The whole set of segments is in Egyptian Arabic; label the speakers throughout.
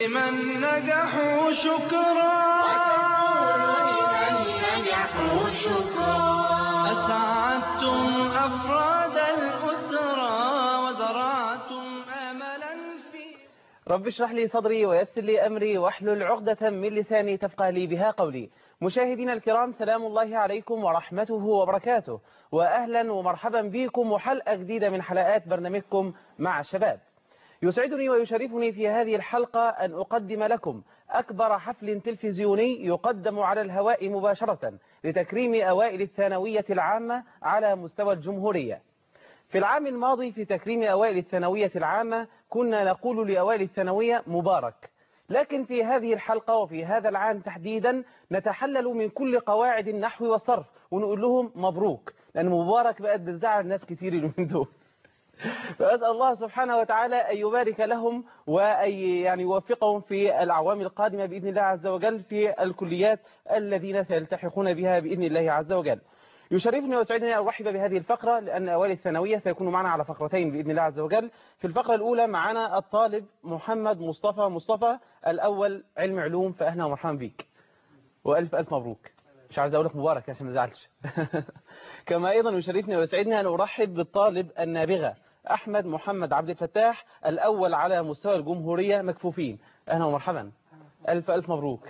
Speaker 1: من نجحوا شكرا
Speaker 2: لمن نجحوا شكرا
Speaker 1: أسعدتم أفراد الأسرة وزرعتم أملا في
Speaker 3: رب اشرح لي صدري ويسر لي أمري واحلل عقدة من لساني تفقه لي بها قولي مشاهدينا الكرام سلام الله عليكم ورحمته وبركاته وأهلا ومرحبا بكم وحلقة جديدة من حلقات برنامجكم مع الشباب يسعدني ويشرفني في هذه الحلقة أن أقدم لكم أكبر حفل تلفزيوني يقدم على الهواء مباشرة لتكريم أوائل الثانوية العامة على مستوى الجمهورية في العام الماضي في تكريم أوائل الثانوية العامة كنا نقول لأوائل الثانوية مبارك لكن في هذه الحلقة وفي هذا العام تحديدا نتحلل من كل قواعد النحو والصرف ونقول لهم مبروك لأن مبارك بقت بتزعل ناس كتير اليومين دول فأسأل الله سبحانه وتعالى أن يبارك لهم وأن يعني يوفقهم في الأعوام القادمة بإذن الله عز وجل في الكليات الذين سيلتحقون بها بإذن الله عز وجل يشرفني ويسعدني أن أرحب بهذه الفقرة لأن أوائل الثانوية سيكونوا معنا على فقرتين بإذن الله عز وجل في الفقرة الأولى معنا الطالب محمد مصطفى مصطفى الأول علم علوم فأهلا ومرحبا بك وألف ألف مبروك مش عايز أقول لك مبارك عشان ما تزعلش كما أيضا يشرفني ويسعدني أن أرحب بالطالب النابغة أحمد محمد عبد الفتاح الأول على مستوى الجمهورية مكفوفين أهلا ومرحبا ألف ألف مبروك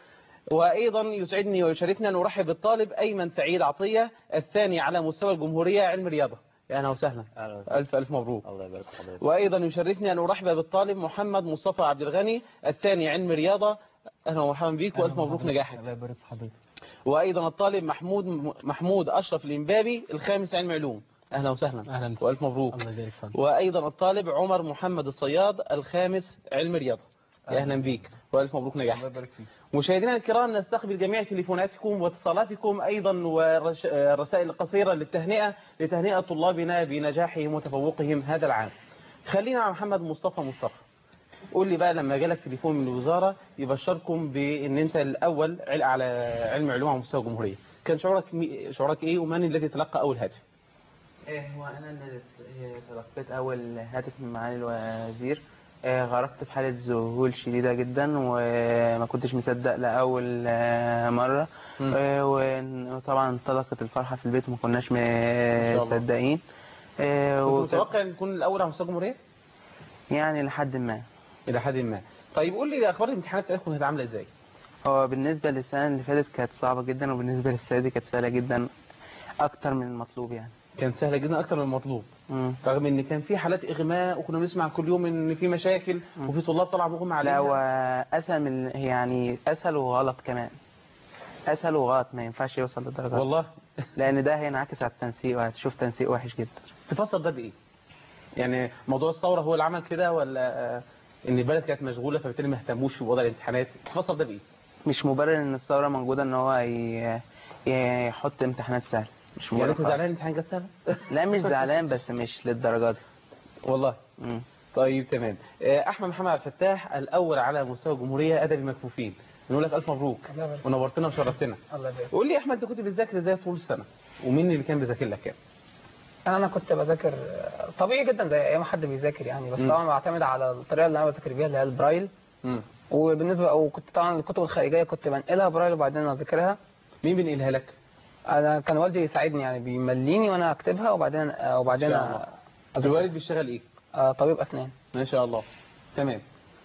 Speaker 3: وأيضا يسعدني ويشرفني أن أرحب بالطالب أيمن سعيد عطية الثاني على مستوى الجمهورية علم رياضة يا أهلا وسهلا ألف ألف مبروك
Speaker 4: الله يبارك في حضرتك
Speaker 3: وأيضا يشرفني أن أرحب بالطالب محمد مصطفى عبد الغني الثاني علم رياضة أهلا ومرحبا بك وألف مبروك نجاحك
Speaker 4: الله يبارك في حضرتك
Speaker 3: وأيضا الطالب محمود محمود أشرف الإمبابي الخامس علم علوم أهلا وسهلا
Speaker 4: أهلا.
Speaker 3: وألف مبروك
Speaker 4: الله يبارك في حضرتك
Speaker 3: وأيضا الطالب عمر محمد الصياد الخامس علم رياضة يا أهلا بيك وألف مبروك
Speaker 4: الله
Speaker 3: نجاحك
Speaker 4: يبارك فيك
Speaker 3: مشاهدينا الكرام نستقبل جميع تليفوناتكم واتصالاتكم أيضا والرسائل القصيرة للتهنئة لتهنئة طلابنا بنجاحهم وتفوقهم هذا العام خلينا مع محمد مصطفى مصطفى قول لي بقى لما جالك تليفون من الوزارة يبشركم بأن أنت الأول عل- على علم علوم على مستوى الجمهورية كان شعورك مي- شعورك إيه ومن الذي تلقى أول هاتف
Speaker 5: إيه هو أنا اللي تلقيت أول هاتف من معالي الوزير إيه غرقت في حالة ذهول شديدة جدا وما كنتش مصدق لأول آه، مرة
Speaker 3: مم.
Speaker 5: إيه وطبعا انطلقت الفرحة في البيت وما كناش
Speaker 3: شاء الله.
Speaker 5: مصدقين إيه
Speaker 3: كنت
Speaker 5: وكان-
Speaker 3: متوقع أن تكون الأول على مستوى الجمهورية
Speaker 5: يعني لحد ما
Speaker 3: إلى حد ما طيب قول لي أخبار الامتحانات بتاعتكم كانت عاملة إزاي
Speaker 5: هو بالنسبة للسنة اللي فاتت كانت صعبة جدا وبالنسبة للسنة دي كانت سهلة جدا أكتر من المطلوب يعني
Speaker 3: كانت سهلة جدا أكتر من المطلوب
Speaker 5: مم.
Speaker 3: رغم ان كان في حالات اغماء وكنا بنسمع كل يوم ان في مشاكل وفي طلاب طلع بهم عليها
Speaker 5: لا هو أسهل من يعني أسهل وغلط كمان أسهل وغلط ما ينفعش يوصل للدرجة
Speaker 3: والله
Speaker 5: لأن ده هينعكس على التنسيق وهتشوف تنسيق وحش جدا
Speaker 3: تفسر ده بايه يعني موضوع الثوره هو اللي عمل كده ولا آه، ان البلد كانت مشغوله فبالتالي ما اهتموش بوضع الامتحانات تفسر ده بايه
Speaker 5: مش مبرر إن الثورة موجودة إن هو ي- يحط امتحانات سهلة مش
Speaker 3: يعني
Speaker 5: مبرر
Speaker 3: انت
Speaker 5: خالص.
Speaker 3: زعلان الامتحان جت سهله
Speaker 5: لا مش زعلان بس مش للدرجة دي
Speaker 3: والله
Speaker 5: مم.
Speaker 3: طيب تمام آه، احمد محمد عبد الفتاح الاول على مستوى الجمهوريه ادبي مكفوفين نقول لك الف مبروك
Speaker 4: الله يبارك.
Speaker 3: ونورتنا وشرفتنا
Speaker 4: الله يبارك
Speaker 3: قول لي يا احمد انت كنت بتذاكر ازاي طول السنه ومين اللي كان بيذاكر لك يعني
Speaker 4: انا كنت بذاكر طبيعي جدا زي اي حد بيذاكر يعني بس
Speaker 3: مم.
Speaker 4: طبعا بعتمد على الطريقه اللي انا بذاكر بيها اللي هي البرايل
Speaker 3: مم.
Speaker 4: وبالنسبه وكنت طبعا الكتب الخارجيه كنت بنقلها برايل وبعدين اذاكرها
Speaker 3: مين بينقلها لك
Speaker 4: انا كان والدي يساعدني يعني بيمليني وانا اكتبها وبعدين آه، وبعدين
Speaker 3: إن شاء الله.
Speaker 4: أذاكر.
Speaker 3: الوالد بيشتغل ايه
Speaker 4: آه، طبيب اسنان
Speaker 3: ما شاء الله تمام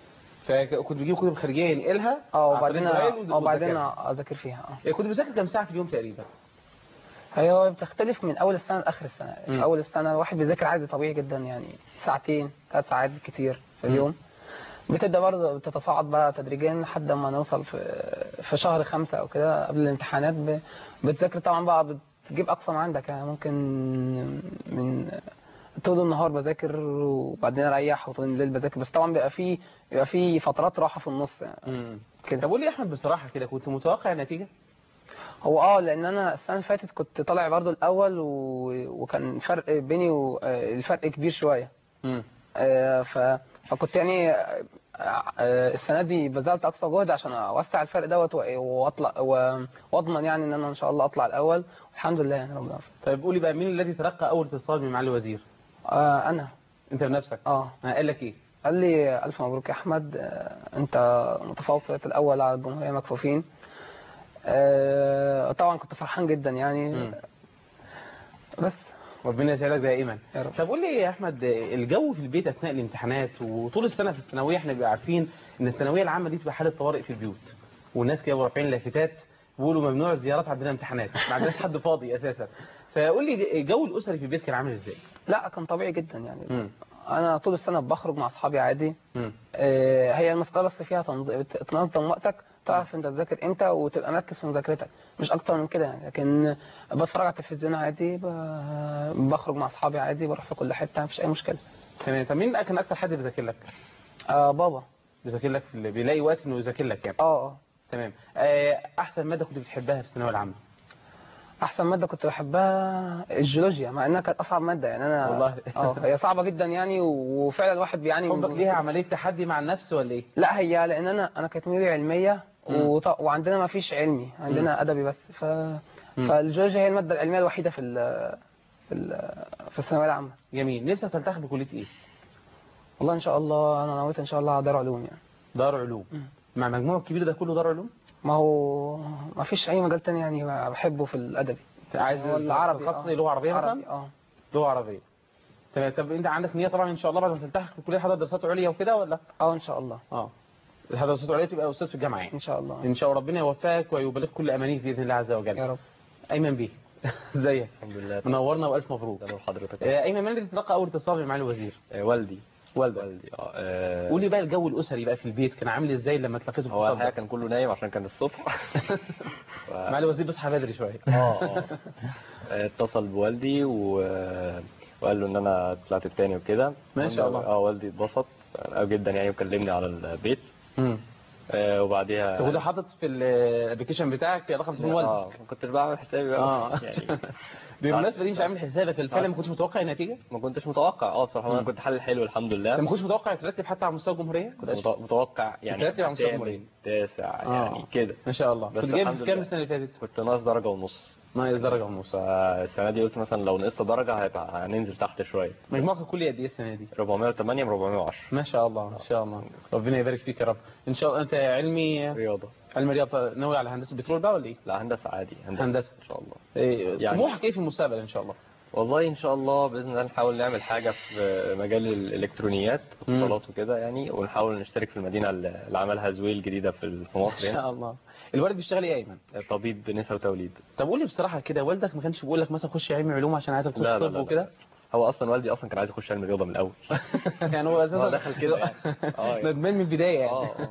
Speaker 3: فكنت بتجيب كتب خارجية ينقلها
Speaker 4: اه
Speaker 3: عن طريق
Speaker 4: وبعدين
Speaker 3: البرايل
Speaker 4: اه وبعدين
Speaker 3: وتذاكرها.
Speaker 4: اذاكر فيها اه
Speaker 3: يعني كنت بذاكر كام ساعة في اليوم تقريبا
Speaker 4: هي هو بتختلف من اول السنه لاخر السنه
Speaker 3: مم.
Speaker 4: في اول السنه الواحد بيذاكر عادي طبيعي جدا يعني ساعتين ثلاث ساعات كتير في
Speaker 3: مم.
Speaker 4: اليوم بتبدا برضه بتتصاعد بقى تدريجيا لحد ما نوصل في في شهر خمسة او كده قبل الامتحانات ب- بتذاكر طبعا بقى بتجيب اقصى ما عندك يعني ممكن من طول النهار بذاكر وبعدين اريح وطول الليل بذاكر بس طبعا بيبقى في بيبقى في فترات راحه في النص يعني كده
Speaker 3: طب قول لي يا احمد بصراحة كده كنت متوقع النتيجة
Speaker 4: هو اه لان انا السنه اللي فاتت كنت طالع برضو الاول و... وكان فرق بيني والفرق كبير شويه
Speaker 3: مم.
Speaker 4: آه، ف... فكنت يعني آه، آه، السنه دي بذلت اقصى جهد عشان اوسع الفرق دوت و- واطلع و- واضمن يعني ان انا ان شاء الله اطلع الاول الحمد لله يعني ربنا يوفقك.
Speaker 3: طيب قولي بقى مين الذي تلقى اول اتصال من معالي الوزير
Speaker 4: آه انا
Speaker 3: انت بنفسك
Speaker 4: اه
Speaker 3: آه، قال لك ايه
Speaker 4: قال لي الف مبروك يا احمد آه، انت متفوق طلعت الاول على الجمهوريه مكفوفين آه، طبعا كنت فرحان جدا يعني
Speaker 3: مم.
Speaker 4: بس
Speaker 3: ربنا يسعدك دائما
Speaker 4: يا رب.
Speaker 3: طب قول لي يا احمد الجو في البيت اثناء الامتحانات وطول السنه في الثانويه احنا بنبقى عارفين ان الثانويه العامه دي تبقى حاله طوارئ في البيوت والناس كده رافعين لافتات بيقولوا ممنوع الزيارات عندنا امتحانات ما عندناش حد فاضي اساسا فقول لي الجو الاسري في البيت كان عامل ازاي؟
Speaker 4: لا كان طبيعي جدا يعني
Speaker 3: مم.
Speaker 4: انا طول السنه بخرج مع اصحابي عادي
Speaker 3: مم.
Speaker 4: آه، هي المسألة بس فيها تنظ- ت- تنظم وقتك تعرف انت تذاكر امتى وتبقى مركز في مذاكرتك مش اكتر من كده يعني لكن بتفرج على التلفزيون عادي ب- بخرج مع اصحابي عادي بروح في كل حته مفيش اي مشكله
Speaker 3: تمام طب مين كان اكتر حد بيذاكر لك؟
Speaker 4: آه بابا
Speaker 3: بيذاكر لك في اللي بيلاقي وقت انه يذاكر لك يعني
Speaker 4: اه اه
Speaker 3: تمام آه، احسن ماده كنت بتحبها في الثانويه العامه
Speaker 4: احسن ماده كنت بحبها الجيولوجيا مع انها كانت اصعب ماده يعني انا
Speaker 3: والله.
Speaker 4: اه هي صعبه جدا يعني وفعلا الواحد بيعاني من-
Speaker 3: حبك ليها عمليه تحدي مع النفس ولا ايه؟
Speaker 4: لا هي لان انا انا كانت ميولي علميه وط... وعندنا ما فيش علمي عندنا ادبي بس ف... فالجيولوجيا هي الماده العلميه الوحيده في ال... في ال... في الثانويه العامه
Speaker 3: جميل نفسك تلتحق بكليه ايه؟
Speaker 4: والله ان شاء الله انا نويت ان شاء الله على دار علوم يعني
Speaker 3: دار علوم مع مجموع الكبير ده كله دار علوم؟
Speaker 4: ما هو ما فيش اي مجال تاني يعني بحبه في الادبي
Speaker 3: عايز
Speaker 4: هو العربي
Speaker 3: تخصص
Speaker 4: آه.
Speaker 3: لغه عربيه مثلا؟
Speaker 4: عربي اه
Speaker 3: لغه عربيه تمام طب انت عندك نيه طبعا ان شاء الله بعد ما تلتحق في الكليه حضرتك دراسات عليا وكده ولا؟
Speaker 4: اه ان شاء الله
Speaker 3: اه الحضر دراسات عليا تبقى استاذ في الجامعه يعني
Speaker 4: ان شاء الله
Speaker 3: ان شاء الله ربنا يوفقك ويبلغ كل امانيك باذن الله عز وجل
Speaker 4: يا رب
Speaker 3: ايمن بيه ازيك
Speaker 6: الحمد لله
Speaker 3: منورنا والف مبروك
Speaker 6: تمام حضرتك
Speaker 3: آه، ايمن من اللي تلقى اول اتصال مع الوزير
Speaker 6: آه، والدي
Speaker 3: والدك
Speaker 6: والدي اه آه،
Speaker 3: قول لي بقى الجو الاسري بقى في البيت كان عامل ازاي لما تلقيته
Speaker 6: هو
Speaker 3: الاتصال
Speaker 6: الحقيقه
Speaker 3: ده؟
Speaker 6: كان كله نايم عشان كان الصبح ف-
Speaker 3: مع الوزير بيصحى بدري شويه
Speaker 6: اه اه آه، اتصل بوالدي و... وقال له ان انا طلعت التاني وكده
Speaker 3: ما شاء الله.
Speaker 6: اه والدي اتبسط آه، جدا يعني وكلمني على البيت
Speaker 3: امم
Speaker 6: آه، وبعديها
Speaker 3: طب وده حاطط في الابلكيشن بتاعك رقم تليفون والدك
Speaker 6: اه ما كنتش بعمل حسابي بقى
Speaker 3: اه
Speaker 6: يعني
Speaker 3: بالمناسبه دي مش عامل حسابك الفعل ما كنتش متوقع النتيجه
Speaker 6: ما كنتش متوقع اه بصراحه انا
Speaker 3: مم.
Speaker 6: كنت حل حلو الحمد
Speaker 3: انت
Speaker 6: لله
Speaker 3: ما كنتش متوقع ترتب حتى على مستوى الجمهوريه
Speaker 6: كنت مت- متوقع يعني
Speaker 3: ترتب على مستوى
Speaker 6: تامن،
Speaker 3: الجمهورية.
Speaker 6: تاسع
Speaker 3: آه.
Speaker 6: يعني كده
Speaker 3: ما شاء الله
Speaker 6: بس
Speaker 3: كنت جايب
Speaker 6: الحمد
Speaker 3: كام
Speaker 6: لله.
Speaker 3: السنه اللي فاتت
Speaker 6: كنت ناقص درجه ونص
Speaker 3: ناقص درجه ونص
Speaker 6: فالسنه دي قلت مثلا لو نقصت درجه هيبقى هننزل تحت شويه
Speaker 3: مجموعك الكلي قد ايه السنه دي
Speaker 6: 408 من 410
Speaker 3: ما شاء الله ما شاء الله ربنا يبارك فيك يا رب ان شاء الله انت علمي
Speaker 6: رياضه
Speaker 3: علم رياضه ناوي على هندسه بترول بقى ولا ايه
Speaker 6: لا هندسه عادي هندسه,
Speaker 3: هندسة.
Speaker 6: ان شاء الله
Speaker 3: إيه،
Speaker 6: يعني-
Speaker 3: طموحك ايه في المستقبل ان شاء الله
Speaker 6: والله ان شاء الله باذن الله نحاول نعمل حاجه في مجال الالكترونيات اتصالات وكده يعني ونحاول نشترك في المدينه اللي عملها زويل جديده في في
Speaker 3: ان
Speaker 6: مصر يعني
Speaker 3: شاء الله الوالد بيشتغل ايه يا ايمن
Speaker 6: طبيب نساء وتوليد
Speaker 3: طب قول لي بصراحه كده والدك ما كانش بيقول لك مثلا خش علم علوم عشان عايزك تخش
Speaker 6: لا لا
Speaker 3: طب
Speaker 6: لا
Speaker 3: وكده
Speaker 6: لا. هو اصلا والدي اصلا كان عايز يخش علم رياضه من الاول
Speaker 3: يعني هو اساسا
Speaker 6: هو دخل كده يعني. اه يعني.
Speaker 3: ندمان من البدايه يعني
Speaker 6: اه اه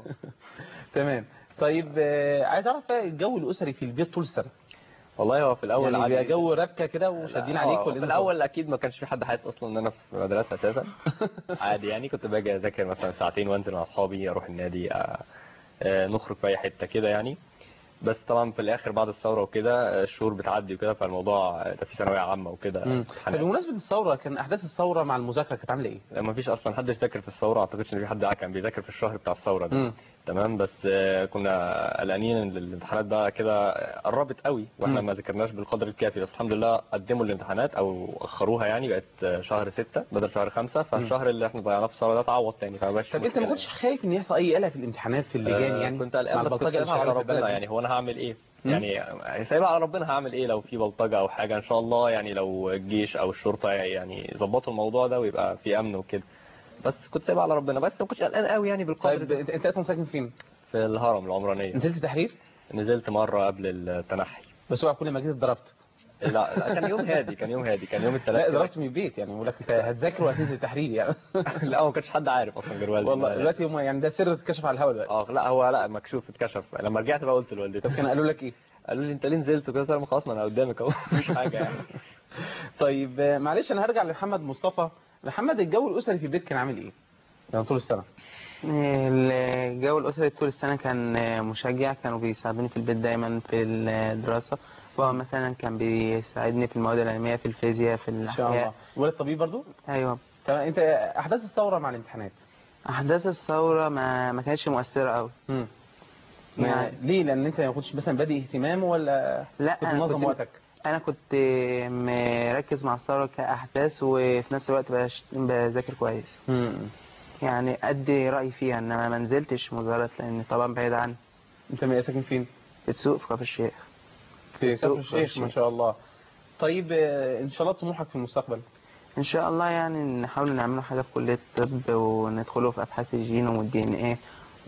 Speaker 3: تمام طيب آه، عايز اعرف بقى الجو الاسري في البيت طول السنه
Speaker 6: والله هو في الاول
Speaker 3: يعني بيبقى
Speaker 6: عادي.
Speaker 3: جو ربكه كده وشادين
Speaker 6: لا،
Speaker 3: عليك
Speaker 6: آه،
Speaker 3: ولا
Speaker 6: في
Speaker 3: إيه
Speaker 6: الاول اكيد ما كانش في حد حاسس اصلا ان انا في مدرسه اساسا عادي يعني كنت باجي اذاكر مثلا ساعتين وانزل مع اصحابي اروح النادي آه، آه، نخرج في اي حته كده يعني بس طبعا في الاخر بعد الثوره وكده آه، الشهور بتعدي وكده فالموضوع آه، ده في ثانويه عامه وكده
Speaker 3: مم. طب
Speaker 6: امتحانات.
Speaker 3: بمناسبه الثوره كان احداث الثوره مع المذاكره كانت عامله ايه؟
Speaker 6: ما فيش اصلا حد ذاكر في الثوره اعتقدش ان في حد كان بيذاكر في الشهر بتاع الثوره ده
Speaker 3: مم.
Speaker 6: تمام بس آه، كنا قلقانين ان الامتحانات بقى كده قربت قوي واحنا
Speaker 3: مم.
Speaker 6: ما ذاكرناش بالقدر الكافي بس الحمد لله قدموا الامتحانات او اخروها يعني بقت آه، شهر ستة بدل شهر خمسة فالشهر اللي احنا ضيعناه في الثوره ده اتعوض تاني فما بقاش
Speaker 3: طب انت ما
Speaker 6: مشكلة
Speaker 3: كنتش خايف ان يحصل اي قلق في الامتحانات في اللجان
Speaker 6: آه،
Speaker 3: يعني
Speaker 6: كنت
Speaker 3: مع
Speaker 6: قلقان بس كنت
Speaker 3: البلطجه اللي
Speaker 6: سايبها على
Speaker 3: شغاله في البلد
Speaker 6: ربنا
Speaker 3: دي؟
Speaker 6: يعني هو انا هعمل ايه
Speaker 3: مم.
Speaker 6: يعني سايبها على ربنا هعمل ايه لو في بلطجه او حاجه ان شاء الله يعني لو الجيش او الشرطه يعني ظبطوا الموضوع ده ويبقى في امن وكده بس كنت سايبها على ربنا بس ما كنتش قلقان قوي يعني بالقدر
Speaker 3: طيب
Speaker 6: ده.
Speaker 3: انت انت اصلا ساكن فين؟
Speaker 6: في الهرم العمرانيه
Speaker 3: نزلت تحرير
Speaker 6: نزلت مره قبل التنحي
Speaker 3: بس اوعى كل ما جيت اتضربت
Speaker 6: لا, لا كان يوم هادي كان يوم هادي كان يوم
Speaker 3: لا
Speaker 6: الثلاث
Speaker 3: ضربت من البيت يعني بقول لك انت هتذاكر وهتنزل تحرير يعني
Speaker 6: لا ما كانش حد عارف اصلا غير والدي
Speaker 3: والله
Speaker 6: لا.
Speaker 3: دلوقتي هم يعني ده سر اتكشف على الهواء دلوقتي
Speaker 6: اه لا هو لا مكشوف اتكشف لما رجعت بقى قلت لوالدتي
Speaker 3: طب كانوا قالوا لك ايه؟
Speaker 6: قالوا لي انت ليه نزلت وكده قلت لهم خلاص ما انا قدامك اهو مفيش حاجه يعني
Speaker 3: طيب آه، معلش انا هرجع لمحمد مصطفى محمد الجو الاسري في البيت كان عامل ايه؟ يعني طول السنه
Speaker 5: الجو الأسري طول السنة كان مشجع كانوا بيساعدوني في البيت دايما في الدراسة بابا مثلا كان بيساعدني في المواد العلمية في الفيزياء في
Speaker 3: ان شاء الله
Speaker 5: الأحياء
Speaker 3: ولد طبيب برضو؟
Speaker 5: أيوة
Speaker 3: تمام انت احداث الثوره مع الامتحانات
Speaker 5: أحداث الثورة ما ما كانتش مؤثرة أوي
Speaker 3: امم ما
Speaker 5: يعني-
Speaker 3: ليه لان انت ما كنتش مثلا بادئ اهتمام ولا
Speaker 5: لا
Speaker 3: كنت
Speaker 5: أنا
Speaker 3: منظم
Speaker 5: كنت
Speaker 3: وقتك
Speaker 5: أنا كنت مركز مع الثورة كأحداث وفي نفس الوقت بش- بذاكر كويس
Speaker 3: امم
Speaker 5: يعني ادي رايي فيها انما ما نزلتش مزارات لان طبعا بعيد عني
Speaker 3: انت من ساكن فين
Speaker 5: في السوق في كفر الشيخ
Speaker 3: في
Speaker 5: سوق
Speaker 3: كفر الشيخ ما
Speaker 5: الشيخ.
Speaker 3: شاء الله طيب آه، ان شاء الله طموحك في المستقبل
Speaker 5: ان شاء الله يعني نحاول نعمله حاجه في كليه الطب وندخله في ابحاث الجينوم والدي ان ايه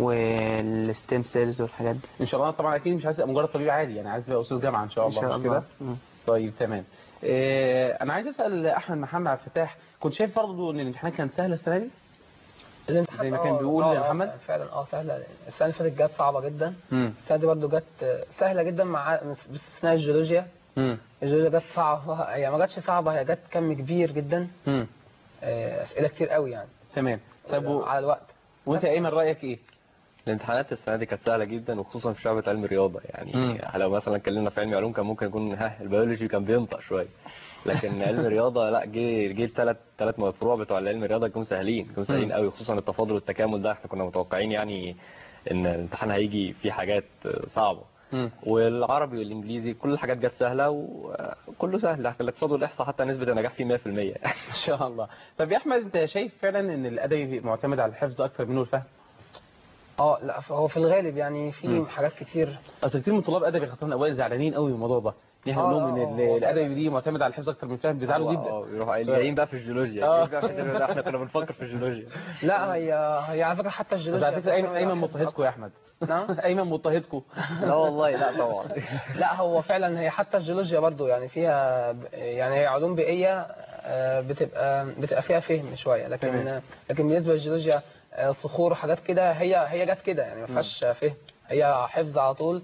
Speaker 5: والستيم سيلز والحاجات دي
Speaker 3: ان شاء الله طبعا اكيد مش عايز تبقى مجرد طبيب عادي يعني عايز تبقى استاذ جامعه ان شاء
Speaker 5: ان
Speaker 3: الله
Speaker 5: شاء
Speaker 3: مش كده
Speaker 5: الله مم.
Speaker 3: طيب تمام آه، انا عايز اسال احمد محمد عبد الفتاح كنت شايف برضه ان الامتحانات كانت سهله السنه دي
Speaker 4: الامتحان
Speaker 3: زي ما كان
Speaker 4: آه،
Speaker 3: بيقول
Speaker 4: آه،
Speaker 3: يا
Speaker 4: آه،
Speaker 3: محمد؟
Speaker 4: فعلا اه سهله السنه اللي فاتت جت صعبه جدا
Speaker 3: امم
Speaker 4: السنه دي برضه جت آه، سهله جدا مع باستثناء الجيولوجيا
Speaker 3: امم
Speaker 4: الجيولوجيا جت صعبه هي ما جاتش صعبه هي جت كم كبير جدا
Speaker 3: امم
Speaker 4: آه، اسئله كتير قوي يعني
Speaker 3: تمام طب و...
Speaker 4: على الوقت
Speaker 3: وانت ايمن رايك ايه
Speaker 6: الامتحانات السنه دي كانت سهله جدا وخصوصا في شعبة علم الرياضه يعني
Speaker 3: مم.
Speaker 6: لو مثلا اتكلمنا في علم علوم كان ممكن يكون ها البيولوجي كان بينطق شويه لكن علم الرياضه لا جه جه الثلاث ثلاث فروع بتوع علم الرياضه كانوا سهلين كانوا سهلين
Speaker 3: مم.
Speaker 6: قوي خصوصا التفاضل والتكامل ده احنا كنا متوقعين يعني ان الامتحان هيجي فيه حاجات صعبه
Speaker 3: امم
Speaker 6: والعربي والانجليزي كل الحاجات جت سهله وكله سهل لكن الاقتصاد والاحصاء حتى نسبه النجاح فيه 100%
Speaker 3: ان شاء الله طب يا احمد انت شايف فعلا ان الادبي معتمد على الحفظ اكتر منه الفهم
Speaker 4: اه لا هو في الغالب يعني في
Speaker 3: مم.
Speaker 4: حاجات كتير
Speaker 3: اصل كتير من طلاب ادبي خاصه اوائل زعلانين قوي من الموضوع ده ان احنا
Speaker 4: آه،
Speaker 3: نقول لهم ان
Speaker 4: آه،
Speaker 3: ال-
Speaker 4: آه.
Speaker 3: الادبي دي معتمد على الحفظ اكتر من الفهم بيزعلوا جدا
Speaker 6: اه يروحوا جايين بقى في الجيولوجيا
Speaker 3: آه.
Speaker 6: جايين بقى في الجيولوجيا. احنا كنا بنفكر في الجيولوجيا
Speaker 4: لا هي هي على فكره حتى
Speaker 3: بس
Speaker 4: الجيولوجيا
Speaker 3: على فكره ايمن ايمن مضطهدكم يا احمد
Speaker 4: نعم
Speaker 3: ايمن مضطهدكم
Speaker 6: لا والله لا طبعا
Speaker 4: لا هو فعلا هي حتى الجيولوجيا برضو يعني فيها يعني هي علوم بيئيه آه، بتبقى بتبقى فيها فهم شويه لكن
Speaker 3: تمام.
Speaker 4: لكن بالنسبه للجيولوجيا آه، صخور وحاجات كده هي هي جت كده يعني ما فيهاش فهم هي حفظ على طول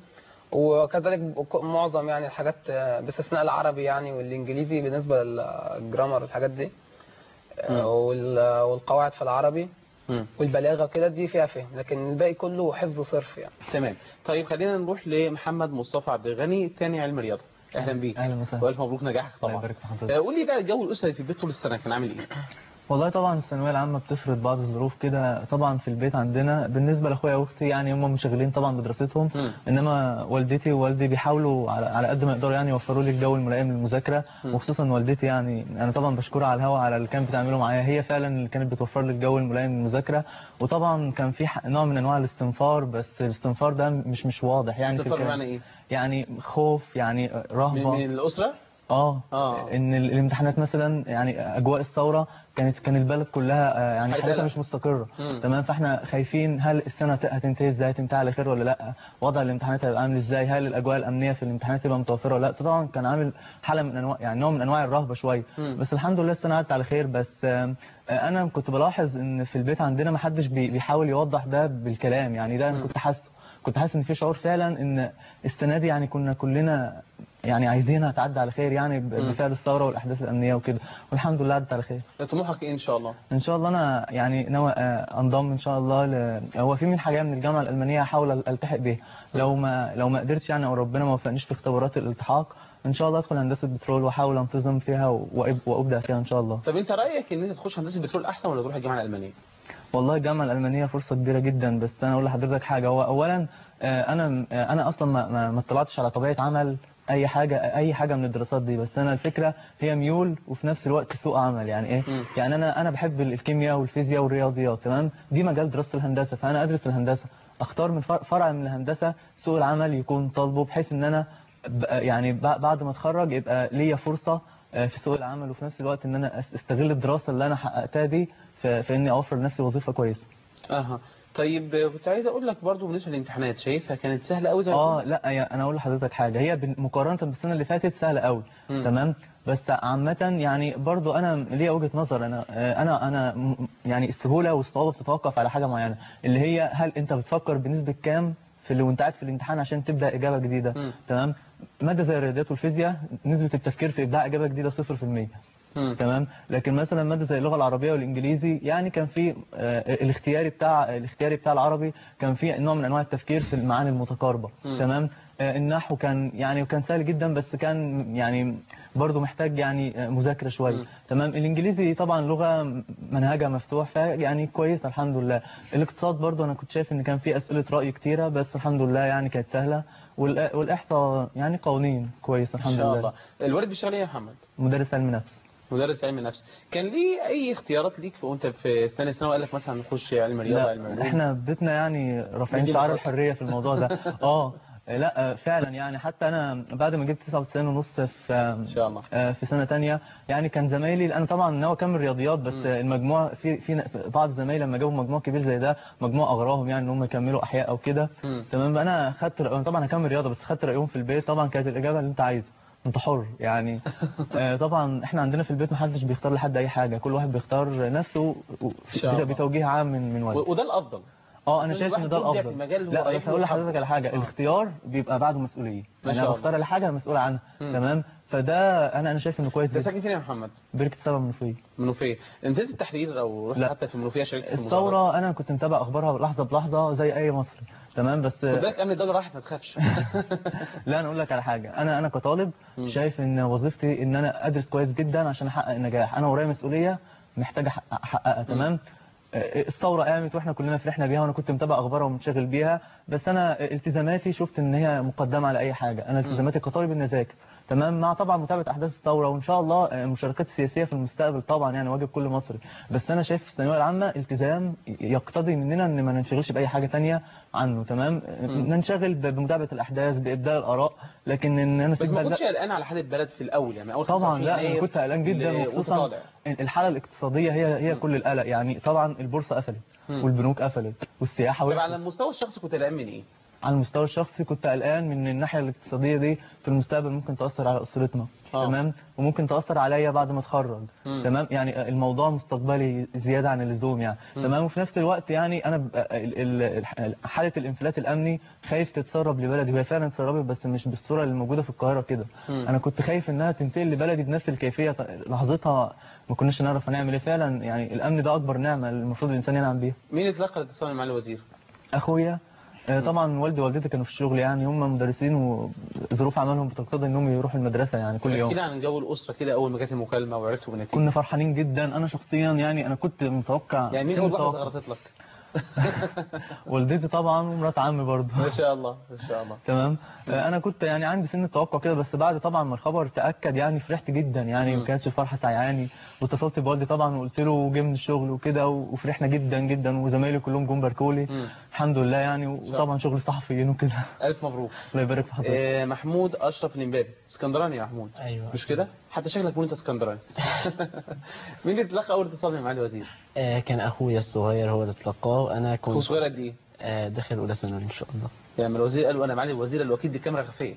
Speaker 4: وكذلك معظم يعني الحاجات آه، باستثناء العربي يعني والانجليزي بالنسبه للجرامر والحاجات دي آه،
Speaker 3: مم.
Speaker 4: وال- والقواعد في العربي
Speaker 3: مم.
Speaker 4: والبلاغه كده دي فيها فهم لكن الباقي كله حفظ صرف يعني
Speaker 3: تمام طيب خلينا نروح لمحمد مصطفى عبد الغني تاني علم رياضه اهلا بيك
Speaker 7: اهلا وسهلا
Speaker 3: والف مبروك نجاحك
Speaker 7: الله
Speaker 3: طبعا
Speaker 7: يبارك في حضرتك
Speaker 3: آه، قول لي بقى الجو الاسري في البيت طول السنه كان عامل ايه
Speaker 7: والله طبعا الثانويه العامه بتفرض بعض الظروف كده طبعا في البيت عندنا بالنسبه لاخويا واختي يعني هم منشغلين طبعا بدراستهم
Speaker 3: مم.
Speaker 7: انما والدتي ووالدي بيحاولوا على, على قد ما يقدروا يعني يوفروا لي الجو الملائم للمذاكره
Speaker 3: مم.
Speaker 7: وخصوصا والدتي يعني انا طبعا بشكرها على الهوا على اللي كانت بتعمله معايا هي فعلا اللي كانت بتوفر لي الجو الملائم للمذاكره وطبعا كان في ح- نوع من انواع الاستنفار بس الاستنفار ده مش مش واضح يعني في
Speaker 3: استفسار
Speaker 7: الكلام.
Speaker 3: بمعنى ايه
Speaker 7: يعني خوف يعني
Speaker 3: من,
Speaker 7: رهبه
Speaker 3: من الاسره
Speaker 7: اه
Speaker 3: آه.
Speaker 7: ان ال- الامتحانات مثلا يعني اجواء الثوره كانت كان البلد كلها آه، يعني
Speaker 3: حالة
Speaker 7: حالتها
Speaker 3: قلق.
Speaker 7: مش مستقره
Speaker 3: مم.
Speaker 7: تمام فاحنا خايفين هل السنه هت- هتنتهي ازاي هتنتهي على خير ولا لا وضع الامتحانات هيبقى عامل ازاي هل الاجواء الامنيه في الامتحانات تبقى متوفره ولا لا طبعا كان عامل حاله من انواع يعني نوع من انواع الرهبه شويه
Speaker 3: مم.
Speaker 7: بس الحمد لله السنه عدت على خير بس آم، آه، انا كنت بلاحظ ان في البيت عندنا ما حدش بي- بيحاول يوضح ده بالكلام يعني ده انا
Speaker 3: مم.
Speaker 7: كنت حاسه كنت حاسس ان في شعور فعلا ان السنه دي يعني كنا كلنا يعني عايزينها تعدي على خير يعني ب-
Speaker 3: مم.
Speaker 7: بفعل الثوره والاحداث الامنيه وكده والحمد لله عدت على خير
Speaker 3: طموحك ايه ان شاء الله
Speaker 7: ان شاء الله انا يعني ناوي آه، انضم ان شاء الله ل... هو في منحه جايه من الجامعه الالمانيه هحاول التحق بيها لو ما لو ما قدرتش يعني او ربنا ما وفقنيش في اختبارات الالتحاق ان شاء الله ادخل هندسه بترول واحاول انتظم فيها وأب- وابدا فيها ان شاء الله
Speaker 3: طب انت رايك ان انت تخش هندسه بترول احسن ولا تروح الجامعه الالمانيه
Speaker 7: والله الجامعة الألمانية فرصة كبيرة جدا بس أنا أقول لحضرتك حاجة هو أولا آه، أنا آه، أنا أصلا ما ما ما اطلعتش على طبيعة عمل أي حاجة أي حاجة من الدراسات دي بس أنا الفكرة هي ميول وفي نفس الوقت سوق عمل يعني إيه
Speaker 3: مم.
Speaker 7: يعني أنا أنا بحب الكيمياء والفيزياء والرياضيات تمام دي مجال دراسة الهندسة فأنا أدرس الهندسة أختار من فر- فرع من الهندسة سوق العمل يكون طالبه بحيث إن أنا ب- يعني ب- بعد ما أتخرج يبقى ليا فرصة آه، في سوق العمل وفي نفس الوقت إن أنا أس- أستغل الدراسة اللي أنا حققتها دي في في إني أوفر لنفسي وظيفة كويسة
Speaker 3: اها طيب آه، كنت عايز اقول لك برضو بالنسبه للامتحانات شايفها كانت سهله قوي زي ما
Speaker 7: اه
Speaker 3: بتقول؟
Speaker 7: لا يا- انا اقول لحضرتك حاجه هي بال- مقارنه بالسنه اللي فاتت سهله قوي
Speaker 3: مم.
Speaker 7: تمام بس عامه يعني برضو انا ليا وجهه نظر انا آه، انا انا م- يعني السهوله والصعوبه بتتوقف على حاجه معينه اللي هي هل انت بتفكر بنسبه كام في اللي وانت قاعد في الامتحان عشان تبدا اجابه جديده
Speaker 3: مم.
Speaker 7: تمام ماده زي الرياضيات والفيزياء نسبه التفكير في ابداع اجابه جديده 0%
Speaker 3: مم.
Speaker 7: تمام لكن مثلا ماده زي اللغه العربيه والانجليزي يعني كان في آه، الاختياري بتاع الاختياري بتاع العربي كان في نوع من انواع التفكير في المعاني المتقاربه
Speaker 3: مم.
Speaker 7: تمام آه، النحو كان يعني كان سهل جدا بس كان يعني برضه محتاج يعني آه، مذاكره شويه
Speaker 3: مم.
Speaker 7: تمام الانجليزي طبعا لغه منهجها مفتوح فيعني كويس الحمد لله الاقتصاد برضه انا كنت شايف ان كان في اسئله راي كتيره بس الحمد لله يعني كانت سهله والأ- والاحصاء يعني قوانين كويس
Speaker 3: ان
Speaker 7: الحمد
Speaker 3: شاء
Speaker 7: لله
Speaker 3: الله الوالد بيشتغل ايه يا محمد
Speaker 7: مدرس علم نفس
Speaker 3: مدرس علم نفس كان ليه اي اختيارات ليك وانت في ثانيه ثانوي قال لك مثلا نخش علم رياضه علم
Speaker 7: لا
Speaker 3: علوم
Speaker 7: احنا في بيتنا يعني رافعين
Speaker 3: مدينة
Speaker 7: شعار
Speaker 3: خاصة.
Speaker 7: الحريه في الموضوع ده اه لا فعلا يعني حتى انا بعد ما جبت 99 ونص في
Speaker 3: ان شاء الله
Speaker 7: آه، في سنه تانية يعني كان زمايلي انا طبعا ناوي اكمل رياضيات بس
Speaker 3: مم.
Speaker 7: المجموع في في بعض زمايلي لما جابوا مجموع كبير زي ده مجموع اغراهم يعني ان هم يكملوا احياء او كده
Speaker 3: مم.
Speaker 7: تمام انا خدت رأ- طبعا هكمل رياضه بس خدت رايهم في البيت طبعا كانت الاجابه اللي انت عايزه انت حر يعني آه، طبعا احنا عندنا في البيت محدش بيختار لحد اي حاجه كل واحد بيختار نفسه و-
Speaker 3: شاء الله.
Speaker 7: بتوجيه عام من من والده
Speaker 3: و- وده الافضل
Speaker 7: اه انا
Speaker 3: كل
Speaker 7: شايف
Speaker 3: واحد
Speaker 7: ان ده
Speaker 3: يبدع في
Speaker 7: الافضل
Speaker 3: المجال اللي هو
Speaker 7: لا
Speaker 3: رايح
Speaker 7: بس هقول
Speaker 3: له
Speaker 7: لحضرتك على حاجه
Speaker 3: آه.
Speaker 7: الاختيار بيبقى بعده مسؤوليه
Speaker 3: ما
Speaker 7: يعني
Speaker 3: شاء
Speaker 7: انا
Speaker 3: الله.
Speaker 7: بختار حاجه مسؤول عنها
Speaker 3: مم.
Speaker 7: تمام فده انا انا شايف انه كويس
Speaker 3: انت
Speaker 7: جدا
Speaker 3: ساكن فين يا محمد
Speaker 7: بركه سبع منوفيه
Speaker 3: منوفيه نزلت التحرير او رحت
Speaker 7: لا.
Speaker 3: حتى في المنوفيه شاركت في المظاهرات؟
Speaker 7: الثوره انا كنت متابع اخبارها لحظه بلحظه زي اي مصري تمام بس
Speaker 3: خد بالك امن الدوله راحت ما تخافش
Speaker 7: لا انا اقول لك على حاجه انا انا كطالب
Speaker 3: مم.
Speaker 7: شايف ان وظيفتي ان انا ادرس كويس جدا عشان احقق النجاح انا ورايا مسؤوليه محتاج أحقق- احققها تمام آه، الثوره قامت واحنا كلنا فرحنا بيها وانا كنت متابع اخبارها ومنشغل بيها بس انا التزاماتي شفت ان هي مقدمه على اي حاجه انا التزاماتي كطالب ان اذاكر تمام مع طبعا متابعه احداث الثوره وان شاء الله آه، المشاركات السياسيه في المستقبل طبعا يعني واجب كل مصري بس انا شايف في الثانويه العامه التزام يقتضي مننا ان ما ننشغلش باي حاجه تانية عنه تمام آه، ننشغل ب- بمتابعه الاحداث بابداء الاراء لكن ان انا
Speaker 3: بس
Speaker 7: اسيب
Speaker 3: ما
Speaker 7: بقى-
Speaker 3: كنتش قلقان على حال البلد في الاول يعني اول
Speaker 7: طبعا
Speaker 3: 25
Speaker 7: لا انا
Speaker 3: يناير
Speaker 7: كنت قلقان جدا
Speaker 3: ل- وانت
Speaker 7: وخصوصا
Speaker 3: طالع
Speaker 7: الحاله الاقتصاديه هي هي كل القلق يعني طبعا البورصه قفلت
Speaker 3: مم.
Speaker 7: والبنوك قفلت والسياحه
Speaker 3: طب
Speaker 7: وقفت
Speaker 3: على المستوى الشخصي كنت قلقان من ايه؟
Speaker 7: على المستوى الشخصي كنت قلقان من الناحيه الاقتصاديه دي في المستقبل ممكن تاثر على اسرتنا
Speaker 3: آه.
Speaker 7: تمام وممكن تاثر عليا بعد ما اتخرج
Speaker 3: مم.
Speaker 7: تمام يعني الموضوع مستقبلي زياده عن اللزوم يعني تمام وفي نفس الوقت يعني انا ب- ال- ال- ال- حاله الانفلات الامني خايف تتسرب لبلدي وهي فعلا اتسربت بس مش بالصوره اللي موجوده في القاهره كده
Speaker 3: مم.
Speaker 7: انا كنت خايف انها تنتقل لبلدي بنفس الكيفيه ط- لحظتها ما كناش نعرف هنعمل ايه فعلا يعني الامن ده اكبر نعمه المفروض الانسان ينعم بيها
Speaker 3: مين اللي تلقى الاتصال مع الوزير؟
Speaker 7: اخويا آه، طبعا والدي ووالدتي كانوا في الشغل يعني هم مدرسين وظروف عملهم بتقتضي انهم يروحوا المدرسه يعني كل
Speaker 3: احكي
Speaker 7: يوم
Speaker 3: لي عن جو الاسره كده اول ما جت المكالمه وعرفتوا بالنتيجه
Speaker 7: كنا فرحانين جدا انا شخصيا يعني انا كنت متوقع
Speaker 3: يعني مين
Speaker 7: كنت
Speaker 3: اول واحده
Speaker 7: متوقع.
Speaker 3: زغرطت لك؟
Speaker 7: والدتي طبعا ومرات عمي برضه
Speaker 3: ما شاء الله ما شاء الله
Speaker 7: تمام آه، انا كنت يعني عندي سن التوقع كده بس بعد طبعا ما الخبر تاكد يعني فرحت جدا يعني
Speaker 3: مم.
Speaker 7: ما كانتش الفرحه سعياني واتصلت بوالدي طبعا وقلت له جه من الشغل وكده وفرحنا جدا جدا وزمايلي كلهم جم باركوا لي
Speaker 3: مم.
Speaker 7: الحمد لله يعني وطبعا شغل صحفيين وكده
Speaker 3: الف مبروك
Speaker 7: الله يبارك في حضرتك
Speaker 3: آه، محمود اشرف الامبابي اسكندراني يا محمود
Speaker 8: ايوه
Speaker 3: مش كده حتى شكلك بيقول انت اسكندراني مين اللي تلقى اول اتصال مع الوزير
Speaker 8: آه كان اخويا الصغير هو اللي تلقاه وانا
Speaker 3: اخو
Speaker 8: كنت
Speaker 3: صغير قد ايه
Speaker 8: آه داخل اولى ثانوي ان شاء الله
Speaker 3: يعني الوزير قال وانا معالي الوزير الوكيل دي كاميرا خفيه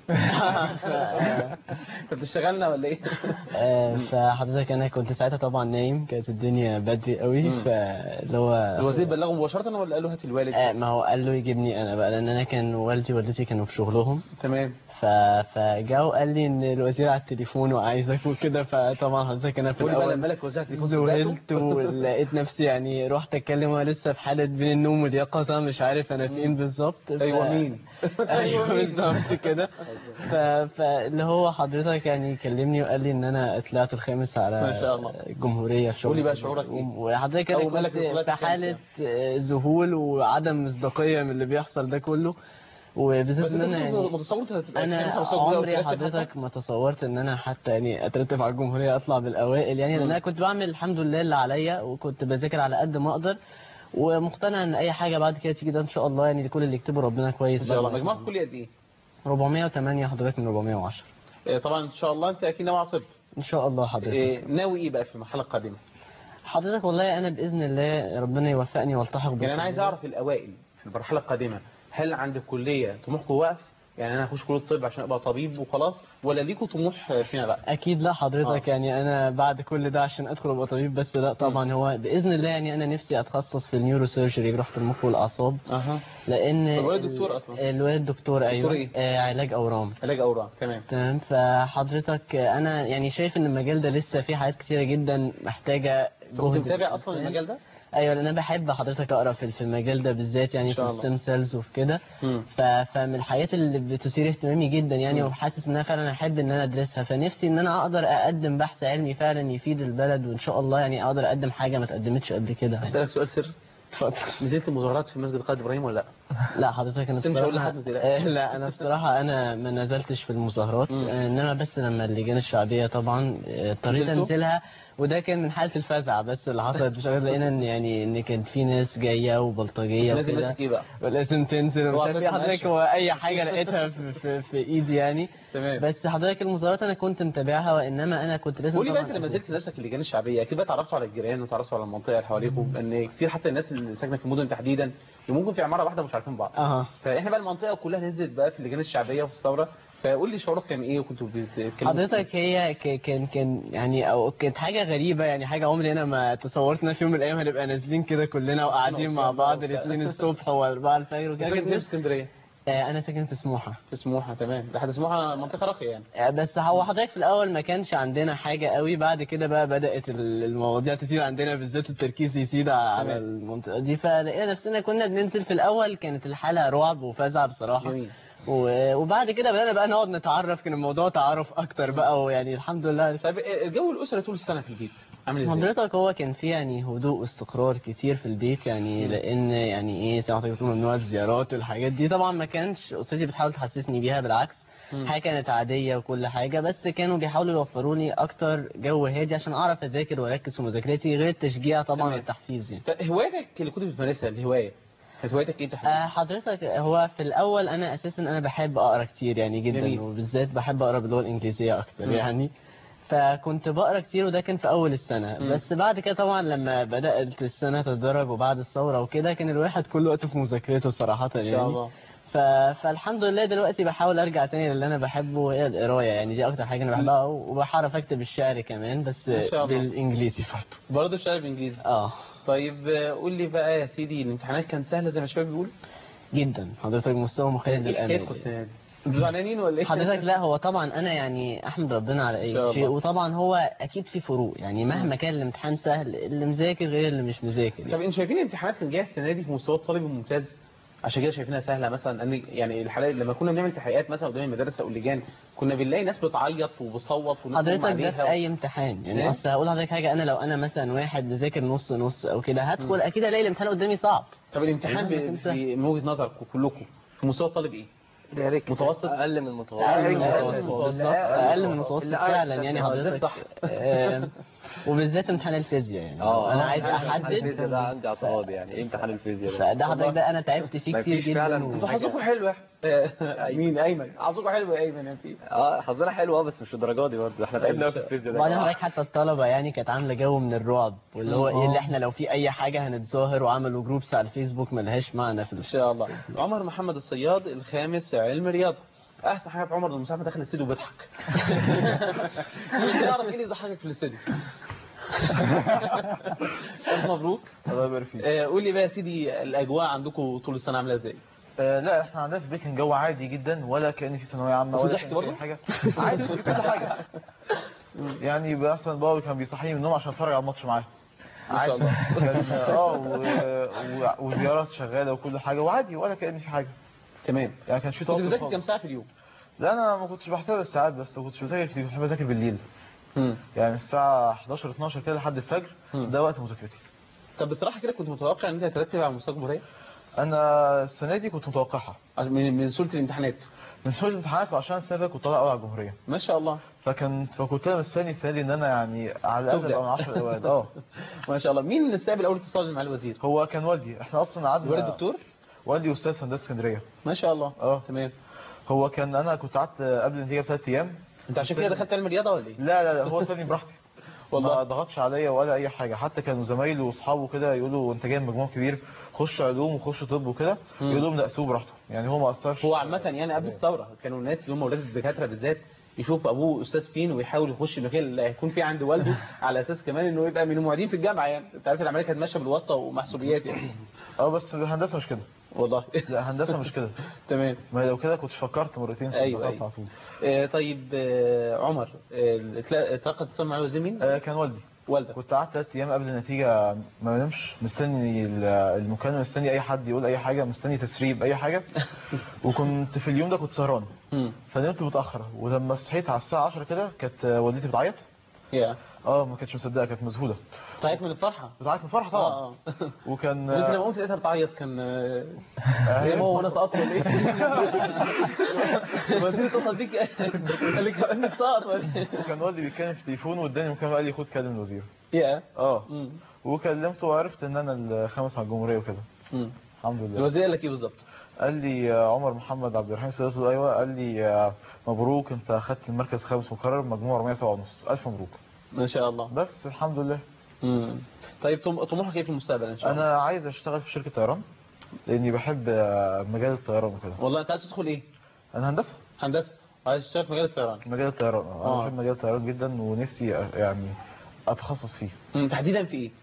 Speaker 3: انت بتشتغلنا ولا ايه
Speaker 8: آه فحضرتك انا كنت ساعتها طبعا نايم كانت الدنيا بدري قوي
Speaker 3: مم.
Speaker 8: فاللي هو
Speaker 3: الوزير بلغه مباشره ولا قال له هات الوالد
Speaker 8: آه ما هو قال له يجيبني انا بقى لان انا كان والدي ووالدتي كانوا في شغلهم
Speaker 3: تمام
Speaker 8: ف... فجا وقال لي ان الوزير على التليفون وعايزك وكده فطبعا حضرتك انا في
Speaker 3: قول لي بقى
Speaker 8: الاول
Speaker 3: لما لك وزير تليفون
Speaker 8: ذهلت ولقيت نفسي يعني رحت اتكلم وانا لسه في حاله بين النوم واليقظه مش عارف انا فين بالظبط ف-
Speaker 3: ايوه مين
Speaker 8: ايوه بالظبط كده ف... فاللي هو حضرتك يعني كلمني وقال لي ان انا طلعت الخامس على
Speaker 3: ما شاء الله.
Speaker 8: الجمهوريه في شغل
Speaker 3: قولي بقى شعورك إيه؟
Speaker 8: وحضرتك
Speaker 3: أول
Speaker 8: انا
Speaker 3: ما قالك
Speaker 8: كنت
Speaker 3: طلعت
Speaker 8: في
Speaker 3: الخامس
Speaker 8: حاله آه، ذهول وعدم مصداقيه من اللي بيحصل ده كله وبالذات
Speaker 3: بس
Speaker 8: ان
Speaker 3: انت
Speaker 8: انا
Speaker 3: كنت
Speaker 8: يعني
Speaker 3: متصور انت هتبقى
Speaker 8: انا
Speaker 3: خامس أو سابق أو
Speaker 8: عمري
Speaker 3: ترتب حتى؟
Speaker 8: حضرتك ما تصورت ان انا حتى يعني اترتب على الجمهوريه اطلع بالاوائل يعني لان انا كنت بعمل الحمد لله اللي عليا وكنت بذاكر على قد ما اقدر ومقتنع ان اي حاجه بعد كده تيجي ده ان شاء الله يعني كل اللي يكتبه ربنا كويس
Speaker 3: ان شاء الله
Speaker 8: بقى.
Speaker 3: مجموعك كلية قد ايه
Speaker 8: 408 حضرتك من 410
Speaker 3: آه، طبعا ان شاء الله انت اكيد ناوي على طب
Speaker 8: ان شاء الله حضرتك
Speaker 3: آه، ناوي ايه بقى في المرحله القادمه
Speaker 8: حضرتك والله انا باذن الله ربنا يوفقني والتحق
Speaker 3: يعني انا عايز اعرف الاوائل في المرحله القادمه هل عند الكليه طموحكم واقف يعني انا اخش كليه الطب عشان ابقى طبيب وخلاص ولا ليكم طموح آه، فيما بقى
Speaker 8: اكيد لا حضرتك
Speaker 3: آه.
Speaker 8: يعني انا بعد كل ده عشان ادخل ابقى طبيب بس لا طبعا هو باذن الله يعني انا نفسي اتخصص في النيورو سيرجري جراحه المخ والاعصاب
Speaker 3: اها
Speaker 8: لان
Speaker 3: الوالد
Speaker 8: ال-
Speaker 3: دكتور أصلاً.
Speaker 8: الوالد دكتور ايوه
Speaker 3: دكتور إيه؟
Speaker 8: آه علاج اورام
Speaker 3: علاج اورام تمام
Speaker 8: تمام فحضرتك انا يعني شايف ان المجال ده لسه فيه حاجات كتيره جدا محتاجه
Speaker 3: كنت
Speaker 8: جهد
Speaker 3: متابع اصلا
Speaker 8: الإنسان.
Speaker 3: المجال ده
Speaker 8: ايوه لان انا بحب حضرتك اقرا في في المجال ده بالذات يعني
Speaker 3: إن
Speaker 8: في
Speaker 3: شاء الله.
Speaker 8: الستيم سيلز وفي كده
Speaker 3: مم.
Speaker 8: ف- فمن الحاجات اللي بتثير اهتمامي جدا يعني
Speaker 3: مم.
Speaker 8: وحاسس ان انا فعلا احب ان انا ادرسها فنفسي ان انا اقدر اقدم بحث علمي فعلا يفيد البلد وان شاء الله يعني اقدر اقدم حاجه ما اتقدمتش قبل كده
Speaker 3: اسالك سؤال سر
Speaker 8: اتفضل
Speaker 3: نزلت المظاهرات في مسجد قائد ابراهيم ولا لا
Speaker 8: لا حضرتك انا
Speaker 3: بس مش هقول
Speaker 8: بصراحه
Speaker 3: لحد ما تقلقش.
Speaker 8: آه، لا انا بصراحه انا ما نزلتش في المظاهرات
Speaker 3: مم.
Speaker 8: آه، انما بس لما اللجان الشعبيه طبعا آه، اضطريت
Speaker 3: نزلتوا؟
Speaker 8: انزلها وده كان من حاله الفزع بس اللي حصلت مش عارف لقينا ان يعني ان كان في ناس جايه وبلطجيه
Speaker 3: لازم
Speaker 8: وكده
Speaker 3: ماسك ايه بقى
Speaker 8: ولازم تنزل
Speaker 3: هو
Speaker 8: ومش عارف ايه
Speaker 3: عصاية
Speaker 8: حضرتك
Speaker 3: مقشة.
Speaker 8: هو اي حاجه لقيتها في, في, في ايدي يعني
Speaker 3: تمام
Speaker 8: بس حضرتك المظاهرات انا كنت متابعها وانما انا كنت لازم
Speaker 3: قولي بقى
Speaker 8: طبعاً
Speaker 3: انت لما
Speaker 8: أشوف.
Speaker 3: نزلت نفسك اللجان الشعبيه اكيد بقى اتعرفتوا على الجيران وتعرفتوا على المنطقه اللي حواليكم لان كتير حتى الناس اللي ساكنه في المدن تحديدا ممكن في عماره واحده مش عارفين بعض
Speaker 8: اها
Speaker 3: فاحنا بقى المنطقه كلها نزلت بقى في اللجان الشعبيه وفي الثوره فقول لي شعورك كان ايه وكنتوا بتتكلموا
Speaker 8: حضرتك هي ك- كان كان يعني او كانت حاجه غريبه يعني حاجه عمري انا ما تصورت ان في يوم من الايام هنبقى نازلين كده كلنا وقاعدين مع بعض الاثنين الصبح واربعه الفجر وكده
Speaker 3: كان
Speaker 8: كانت
Speaker 3: في
Speaker 8: نفس-
Speaker 3: اسكندريه
Speaker 8: آه، انا ساكن في سموحه
Speaker 3: في سموحه تمام ده حد سموحه منطقه راقيه يعني
Speaker 8: آه، بس هو حضرتك في الاول ما كانش عندنا حاجه قوي بعد كده بقى بدات ال- المواضيع تزيد عندنا بالذات التركيز يزيد على
Speaker 3: تمام.
Speaker 8: المنطقه دي فلقينا نفسنا كنا بننزل في الاول كانت الحاله رعب وفزع بصراحه
Speaker 3: جميل
Speaker 8: و- وبعد كده بدأنا بقى نقعد نتعرف كان الموضوع تعارف اكتر بقى ويعني الحمد لله
Speaker 3: طيب الجو الاسري طول السنه في البيت عامل ازاي؟
Speaker 8: حضرتك هو كان في يعني هدوء واستقرار كتير في البيت يعني لان يعني ايه زي ما حضرتك بتقول ممنوع الزيارات والحاجات دي طبعا ما كانش اسرتي بتحاول تحسسني بيها بالعكس
Speaker 3: مم.
Speaker 8: حاجه كانت عاديه وكل حاجه بس كانوا بيحاولوا يوفروا لي اكتر جو هادي عشان اعرف اذاكر واركز في مذاكرتي غير التشجيع طبعا
Speaker 3: تمام.
Speaker 8: والتحفيز يعني
Speaker 3: طيب هوايتك اللي كنت بتمارسها الهوايه كانت هوايتك ايه تحديدا؟
Speaker 8: آه، حضرتك هو في الاول انا اساسا انا بحب اقرا كتير يعني جدا
Speaker 3: جميل.
Speaker 8: وبالذات بحب اقرا باللغه الانجليزيه اكتر
Speaker 3: مم.
Speaker 8: يعني فكنت بقرا كتير وده كان في اول السنه
Speaker 3: مم.
Speaker 8: بس بعد كده طبعا لما بدات السنه تتدرج وبعد الثوره وكده كان الواحد كل وقته في مذاكرته صراحه
Speaker 3: ان
Speaker 8: يعني
Speaker 3: شاء الله
Speaker 8: ف... فالحمد لله دلوقتي بحاول ارجع تاني للي انا بحبه وهي القرايه يعني دي اكتر حاجه انا بحبها وبحرف اكتب الشعر كمان بس
Speaker 3: ما شاء الله.
Speaker 8: بالانجليزي برضه
Speaker 3: برضه شغال بالانجليزي
Speaker 8: اه
Speaker 3: طيب آه، قول لي بقى يا سيدي الامتحانات كانت سهله زي ما الشباب بيقولوا؟
Speaker 8: جدا حضرتك مستوى مخيل
Speaker 3: ايه
Speaker 8: للامل
Speaker 3: حكايتكم السنه دي؟ انتوا زعلانين ولا ايه؟
Speaker 8: حضرتك لا هو طبعا انا يعني احمد ربنا على
Speaker 3: إن شاء
Speaker 8: اي شيء
Speaker 3: الله.
Speaker 8: وطبعا هو اكيد في فروق يعني مهما كان الامتحان سهل اللي مذاكر غير اللي مش مذاكر
Speaker 3: طب
Speaker 8: يعني.
Speaker 3: انتوا شايفين الامتحانات اللي جايه السنه دي في مستوى الطالب الممتاز؟ عشان كده شايفينها سهله مثلا أن يعني الحالات لما كنا بنعمل تحقيقات مثلا قدام المدارس او اللجان كنا بنلاقي ناس بتعيط وبصوت وناس
Speaker 8: حضرتك
Speaker 3: بتغمى
Speaker 8: ده في
Speaker 3: عليها.
Speaker 8: اي امتحان يعني
Speaker 3: نعم.
Speaker 8: بس هقول لحضرتك حاجه انا لو انا مثلا واحد مذاكر نص نص او كده هدخل اكيد الاقي الامتحان قدامي صعب
Speaker 3: طب الامتحان
Speaker 8: والله ما
Speaker 3: ب-
Speaker 8: كان سهل.
Speaker 3: في من وجهه نظركم كلكم في مستوى الطالب ايه؟ متوسط
Speaker 6: اقل من المتوسط
Speaker 8: اقل من
Speaker 3: أقل من
Speaker 8: المتوسط
Speaker 3: المتوسط.
Speaker 8: اقل من المتوسط
Speaker 3: لا،
Speaker 8: فعلا
Speaker 3: لا،
Speaker 8: يعني
Speaker 3: لا، ده
Speaker 8: حضرتك
Speaker 3: صح.
Speaker 8: آه، وبالذات امتحان الفيزياء يعني
Speaker 6: اه
Speaker 8: انا عايز
Speaker 6: امتحان
Speaker 8: احدد
Speaker 6: الفيزياء ده عندي اعتراض يعني ايه امتحان الفيزياء ده
Speaker 8: فده حضرتك ده انا تعبت فيه كتير
Speaker 6: مفيش
Speaker 8: جدا
Speaker 6: فعلا.
Speaker 8: و-
Speaker 3: انتوا حظكم حلو يا أحمد. مين ايمن حظكم حلو يا ايمن يا في
Speaker 6: اه حظنا حلو اه بس مش الدرجه دي برضه احنا تعبنا في الفيزياء ده
Speaker 8: وبعدين حضرتك حتى الطلبة يعني كانت عاملة جو من الرعب واللي هو ايه اللي احنا لو في اي حاجة هنتظاهر وعملوا جروبس على الفيسبوك ملهاش معنى في
Speaker 3: ان
Speaker 8: الش...
Speaker 3: شاء الله عمر محمد الصياد الخامس علم رياضه احسن حاجه في عمر انه مسافه داخل الاستوديو بيضحك مش تعرف ايه اللي يضحكك في الاستوديو ألف مبروك
Speaker 9: الله يبارك فيك
Speaker 3: آه، قول لي بقى يا سيدي الاجواء عندكم طول السنه عامله ازاي
Speaker 9: آه لا احنا عندنا في البيت كان جو عادي جدا ولا كان في ثانويه عامه
Speaker 3: وفي
Speaker 9: ولا
Speaker 3: ضحك
Speaker 9: كان في
Speaker 3: برضه؟
Speaker 9: أي حاجه عادي في كل حاجه يعني مثلا بابا كان بيصحيني من النوم عشان اتفرج على الماتش معاه
Speaker 3: ما شاء الله
Speaker 9: كان اه و... و... وزيارات شغاله وكل حاجه وعادي ولا كان في حاجه
Speaker 3: تمام
Speaker 9: يعني كان في
Speaker 3: كنت
Speaker 9: توتر
Speaker 3: بتذاكر
Speaker 9: خالص.
Speaker 3: كام ساعه في اليوم
Speaker 9: لا انا ما كنتش بحترم الساعات بس ما كنتش بذاكر كتير كنت بحب اذاكر بالليل
Speaker 3: مم.
Speaker 9: يعني الساعه 11 12 كده لحد الفجر
Speaker 3: مم.
Speaker 9: ده وقت مذاكرتي
Speaker 3: طب بصراحه كده كنت متوقع ان انت هترتب على مستوى الجمهوريه
Speaker 9: انا السنه دي كنت متوقعها
Speaker 3: من من سوره الامتحانات
Speaker 9: من سوء الامتحانات وعشان السنه اللي فاتت كنت طالع قوي على الجمهوريه
Speaker 3: ما شاء الله
Speaker 9: فكان فكنت انا مستني السنه دي ان انا يعني على الاقل
Speaker 3: تبدأ.
Speaker 9: ابقى من 10 الاوائل اه
Speaker 3: ما شاء الله مين اللي استقبل اول اتصال مع الوزير
Speaker 9: هو كان والدي احنا اصلا قعدنا
Speaker 3: الوالد الدكتور
Speaker 9: والدي استاذ في هندسه اسكندريه
Speaker 3: ما شاء الله
Speaker 9: اه
Speaker 3: تمام
Speaker 9: هو كان انا كنت قعدت قبل النتيجه بثلاث ايام
Speaker 3: انت عشان كده دخلت علم الرياضه ولا ايه
Speaker 9: لا لا لا هو سابني براحتي
Speaker 3: والله.
Speaker 9: ما ضغطش عليا ولا اي حاجه حتى كانوا زمايله واصحابه كده يقولوا انت جاي من مجموع كبير خش علوم وخش طب وكده
Speaker 3: مم.
Speaker 9: يقولوا لهم لا سيبوه براحته يعني هو ما اثرش
Speaker 3: هو عامة يعني قبل الثورة كانوا الناس اللي هم ولاد الدكاترة بالذات يشوف ابوه استاذ فين ويحاول يخش المكان اللي هيكون فيه عند والده على اساس كمان انه يبقى من المعيدين في الجامعه يعني انت عارف العمليه كانت ماشيه بالواسطه ومحسوبيات يعني
Speaker 9: اه بس الهندسه مش كده
Speaker 3: والله
Speaker 9: لا هندسه مش كده
Speaker 3: تمام
Speaker 9: ما لو كده كنت فكرت مرتين في
Speaker 3: أيوة،
Speaker 9: الدكاترة
Speaker 3: أيوة.
Speaker 9: على طول
Speaker 3: آه طيب آه عمر آه تلا- تلقى اتصال مع الوزير مين؟
Speaker 9: آه كان والدي
Speaker 3: والدك
Speaker 9: كنت قعدت ثلاث ايام قبل النتيجه ما بنمش مستني ال- المكالمه مستني اي حد يقول اي حاجه مستني تسريب اي حاجه وكنت في اليوم ده كنت سهران
Speaker 3: مم.
Speaker 9: فنمت متاخر ولما صحيت على الساعه 10 كده كانت والدتي بتعيط
Speaker 3: يا
Speaker 9: اه ما كانتش مصدقه كانت مذهوله
Speaker 3: طيب من الفرحه
Speaker 9: بتاعت من فرحه طبعا
Speaker 3: اه اه
Speaker 9: وكان
Speaker 3: وانت لما قمت لقيتها بتعيط كان آه، زي ما هو انا سقطت ولا ايه؟ الوزير اتصل بيك قال لك انك سقط ولا ايه؟
Speaker 9: وكان والدي بيتكلم في التليفون واداني مكالمه قال لي خد كلم الوزير
Speaker 3: يا
Speaker 9: اه
Speaker 3: مم.
Speaker 9: وكلمته وعرفت ان انا الخامس على الجمهوريه وكده
Speaker 3: مم.
Speaker 9: الحمد لله
Speaker 3: الوزير قال لك ايه بالظبط؟
Speaker 9: قال لي آه، عمر محمد عبد الرحيم سيدات قلت له ايوه قال لي آه، مبروك انت اخدت المركز الخامس مكرر مجموع 407 ونص الف مبروك
Speaker 3: ما شاء الله
Speaker 9: بس الحمد لله
Speaker 3: مم. طيب طم- طموحك ايه في المستقبل ان شاء الله؟
Speaker 9: انا عايز اشتغل في شركه طيران لاني بحب آه، مجال الطيران وكده
Speaker 3: والله انت عايز تدخل ايه؟
Speaker 9: انا هندسه
Speaker 3: هندسه عايز تشتغل في مجال الطيران
Speaker 9: مجال الطيران آه.
Speaker 3: آه.
Speaker 9: انا بحب مجال الطيران جدا ونفسي آه، يعني اتخصص فيه
Speaker 3: مم. تحديدا في ايه؟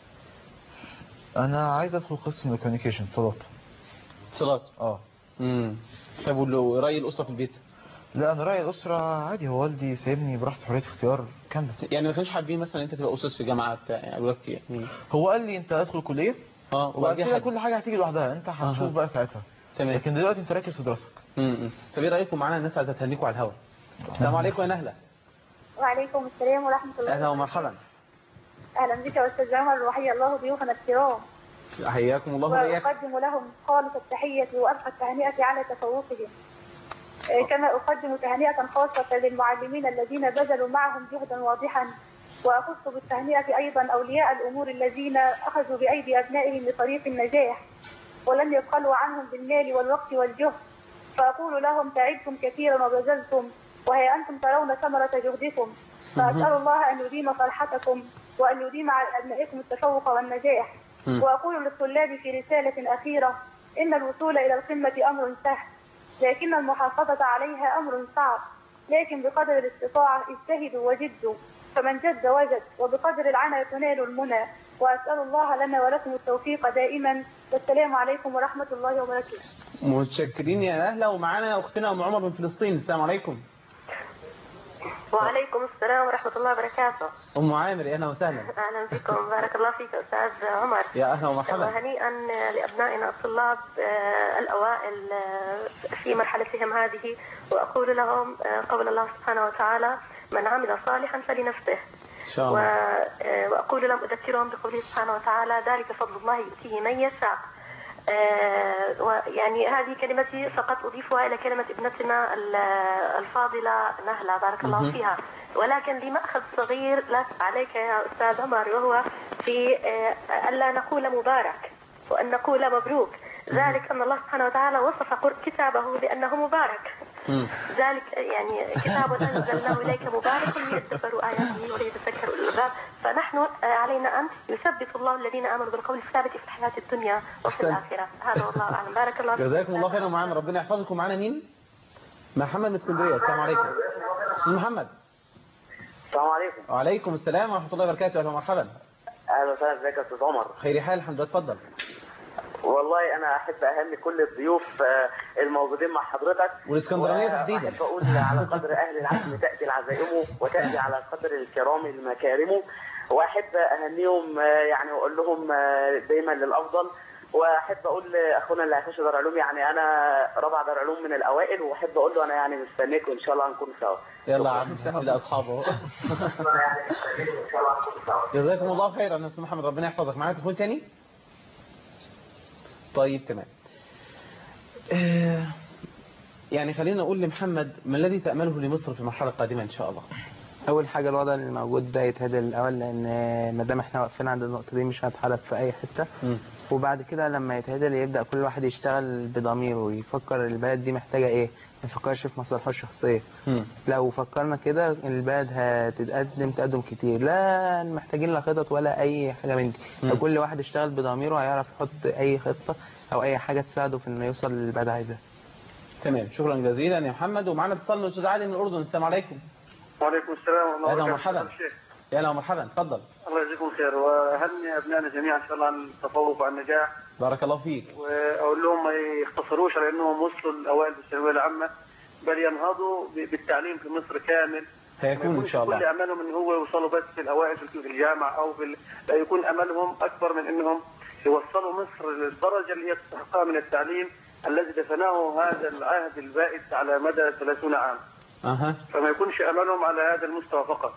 Speaker 9: انا عايز ادخل قسم الكوميونيكيشن اتصالات
Speaker 3: اتصالات
Speaker 9: اه
Speaker 3: امم طب ورأي الاسره في البيت؟
Speaker 9: لا انا رايي الاسره عادي هو والدي سايبني براحتي حريه اختيار كامله
Speaker 3: يعني ما كانوش حابين مثلا انت تبقى استاذ في جامعه بتاع يعني قالوا لك يعني
Speaker 9: هو قال لي انت ادخل كليه
Speaker 3: اه
Speaker 9: وبعد
Speaker 3: وبعد
Speaker 9: كده
Speaker 3: كده
Speaker 9: كل حاجه هتيجي لوحدها انت هتشوف
Speaker 3: أها.
Speaker 9: بقى ساعتها
Speaker 3: تمام
Speaker 9: لكن دلوقتي انت ركز في دراستك
Speaker 3: امم طب ايه رايكم معانا الناس عايزه تهنيكم على الهواء السلام عليكم يا نهله
Speaker 2: وعليكم السلام ورحمة الله
Speaker 3: اهلا ومرحبا
Speaker 2: أهلا بك يا أستاذ عمر وحيا الله ضيوفنا الكرام
Speaker 3: حياكم الله واياكم
Speaker 2: وأقدم لهم خالص التحية وأرقى التهنئة على تفوقهم آه، كما أقدم تهنئة خاصة للمعلمين الذين بذلوا معهم جهدا واضحا وأخص بالتهنئة أيضا أولياء الأمور الذين أخذوا بأيدي أبنائهم لطريق النجاح ولم يبخلوا عنهم بالمال والوقت والجهد فأقول لهم تعبتم كثيرا وبذلتم وهي أنتم ترون ثمرة جهدكم فأسأل الله أن يديم فرحتكم وأن يديم على أبنائكم التفوق والنجاح
Speaker 3: مم.
Speaker 2: وأقول للطلاب في رسالة أخيرة إن الوصول إلى القمة أمر سهل لكن المحافظة عليها أمر صعب لكن بقدر الاستطاعة اجتهدوا وجدوا فمن جد وجد وبقدر العنى تنال المنى وأسأل الله لنا ولكم التوفيق دائما والسلام عليكم ورحمة الله وبركاته
Speaker 3: متشكرين يا نهله ومعانا اختنا ام عمر من فلسطين السلام عليكم
Speaker 10: وعليكم السلام ورحمة الله وبركاته
Speaker 3: ام عامر اهلا وسهلا
Speaker 10: أهلا بكم بارك الله فيك أستاذ عمر
Speaker 3: يا اهلا ومرحبا
Speaker 10: وهنيئا لأبنائنا الطلاب آه، الأوائل آه، في مرحلتهم هذه وأقول لهم آه، قول الله سبحانه وتعالى من عمل صالحا فلنفسه
Speaker 3: ان شاء
Speaker 10: و-
Speaker 3: الله
Speaker 10: آه، وأقول لهم أذكرهم بقوله سبحانه وتعالى ذلك فضل الله يؤتيه من يشاء آه، ويعني هذه كلمتي فقط أضيفها إلى كلمة ابنتنا ال- الفاضلة نهلة بارك الله
Speaker 3: مهم.
Speaker 10: فيها ولكن لمأخذ صغير لك عليك يا أستاذ عمر وهو في آه، ألا نقول مبارك وأن نقول مبروك ذلك أن الله سبحانه وتعالى وصف قر- كتابه بأنه مبارك
Speaker 3: مم.
Speaker 10: ذلك يعني كتاب أنزلناه إليك مبارك ليدبروا آياته وليتذكروا أولو الألباب فنحن آه، علينا أن يثبت الله الذين آمنوا بالقول الثابت في الحياة الدنيا وفي
Speaker 3: أحسنت.
Speaker 10: الآخرة هذا والله أعلم بارك الله فيك.
Speaker 3: جزاكم الله خيرا معانا ربنا يحفظكم معانا مين محمد من اسكندريه السلام عليكم استاذ محمد
Speaker 11: السلام عليكم
Speaker 3: وعليكم السلام ورحمه الله وبركاته اهلا ومرحبا
Speaker 11: اهلا وسهلا ازيك يا استاذ عمر
Speaker 3: خير حال الحمد لله اتفضل
Speaker 11: والله انا احب اهني كل الضيوف آه، الموجودين مع حضرتك
Speaker 3: والاسكندرانيه تحديدا
Speaker 11: واحب اقول على قدر اهل العزم تاتي العزائم وتاتي على قدر الكرام المكارم واحب اهنيهم آه، يعني واقول لهم آه، دايما للافضل واحب اقول لاخونا اللي هيخش دار علوم يعني انا رابع دار علوم من الاوائل واحب اقول له انا يعني مستنيك وان شاء الله هنكون سوا
Speaker 3: يلا يا عم سهل لاصحابه جزاكم الله خيرا يا استاذ محمد ربنا يحفظك معانا تليفون تاني طيب تمام آه، يعني خلينا نقول لمحمد ما الذي تأمله لمصر في المرحلة القادمة إن شاء الله
Speaker 5: اول حاجه الوضع اللي موجود ده يتهدى الاول لان ما دام احنا واقفين عند النقطه دي مش هنتحرك في اي حته
Speaker 3: مم.
Speaker 5: وبعد كده لما يتهدى يبدا كل واحد يشتغل بضميره ويفكر البلد دي محتاجه ايه ما يفكرش في مصلحته الشخصيه
Speaker 3: مم.
Speaker 5: لو فكرنا كده البلد هتتقدم تقدم كتير لا محتاجين لا خطط ولا اي حاجه من دي
Speaker 3: مم.
Speaker 5: لو كل واحد اشتغل بضميره هيعرف يحط اي خطه او اي حاجه تساعده في انه يوصل للبلد عايزاه
Speaker 3: تمام شكرا جزيلا يا محمد ومعنا اتصال من الأستاذ علي من الأردن السلام عليكم
Speaker 12: وعليكم السلام ورحمة الله
Speaker 3: أهلا
Speaker 12: وبركاته
Speaker 3: ومرحبا.
Speaker 12: الشيخ
Speaker 3: يا هلا ومرحبا اتفضل
Speaker 12: الله يجزيكم خير وأهني أبنائنا جميعا إن شاء الله عن التفوق وعن النجاح
Speaker 3: بارك الله فيك
Speaker 12: وأقول لهم ما يختصروش على أنهم وصلوا الأوائل في الثانوية العامة بل ينهضوا ب- بالتعليم في مصر كامل
Speaker 3: هيكون
Speaker 12: ما
Speaker 3: إن شاء
Speaker 12: يكونش كل
Speaker 3: الله
Speaker 12: أملهم أن هو يوصلوا بس في الأوائل في في الجامعة أو في ال- لا يكون أملهم أكبر من أنهم يوصلوا مصر للدرجة اللي هي تستحقها من التعليم الذي دفناه هذا العهد البائس على مدى 30 عام
Speaker 3: أها
Speaker 12: فما يكونش أملهم على هذا المستوى فقط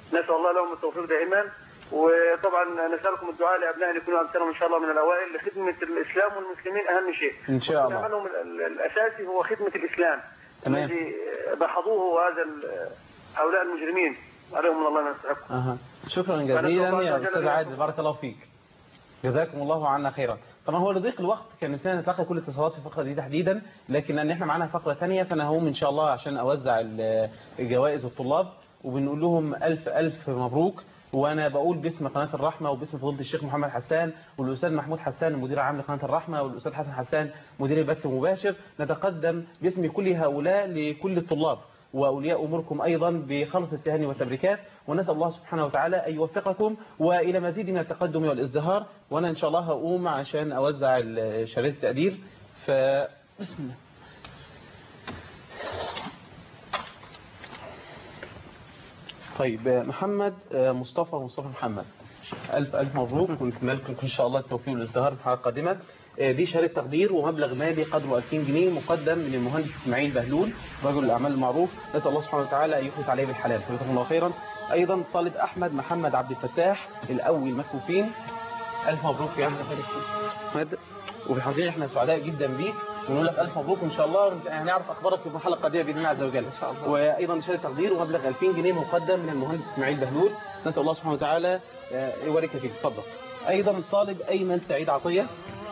Speaker 12: نسال الله لهم التوفيق دائما وطبعا نسالكم الدعاء لابنائنا يكونوا امثالهم ان شاء الله من الاوائل لخدمه الاسلام والمسلمين اهم شيء
Speaker 3: إن شاء الله.
Speaker 12: عملهم ال- ال- الاساسي هو خدمه الاسلام
Speaker 3: تمام.
Speaker 12: الذي دحضوه هذا ال- هؤلاء المجرمين عليهم من الله ما يستحقون
Speaker 3: أها. شكرا
Speaker 12: فنسأل
Speaker 3: جزيلا
Speaker 12: الله
Speaker 3: يا
Speaker 12: عز وجل
Speaker 3: أستاذ
Speaker 12: أن
Speaker 3: عادل بارك الله فيك جزاكم الله عنا خيرا طبعا هو لضيق الوقت كان نفسنا نتلقى كل الاتصالات في الفقره دي تحديدا لكن ان احنا معانا فقره ثانيه فانا هقوم ان شاء الله عشان اوزع ال- الجوائز الطلاب وبنقول لهم الف الف مبروك وانا بقول باسم قناه الرحمه وباسم فضيله الشيخ محمد حسان والاستاذ محمود حسان المدير العام لقناه الرحمه والاستاذ حسن حسان مدير البث المباشر نتقدم باسم كل هؤلاء لكل الطلاب واولياء اموركم ايضا بخلص التهاني والتبريكات ونسال الله سبحانه وتعالى ان يوفقكم والى مزيد من التقدم والازدهار وانا ان شاء الله هقوم عشان اوزع ال- شهاده التقدير ف بسم الله طيب محمد مصطفى مصطفى محمد ألف ألف مبروك ونتمنى لكم إن شاء الله التوفيق والازدهار في الحلقة القادمة دي شهادة تقدير ومبلغ مالي قدره 2000 جنيه مقدم من المهندس إسماعيل بهلول رجل الأعمال المعروف نسأل الله سبحانه وتعالى أن يخلص عليه بالحلال جزاكم الله خيرا أيضا طالب أحمد محمد عبد الفتاح الأول مكفوفين ألف مبروك يا أحمد وفي الحقيقة احنا سعداء جدا بيك ونقول لك ألف مبروك إن شاء الله هنعرف أخبارك في المرحلة القادمة بإذن الله عز وجل إن شاء الله وأيضا شهادة تقدير ومبلغ 2000 جنيه مقدم من المهندس إسماعيل بهلول نسأل الله سبحانه وتعالى آه، يبارك فيك اتفضل أيضا الطالب أيمن سعيد عطية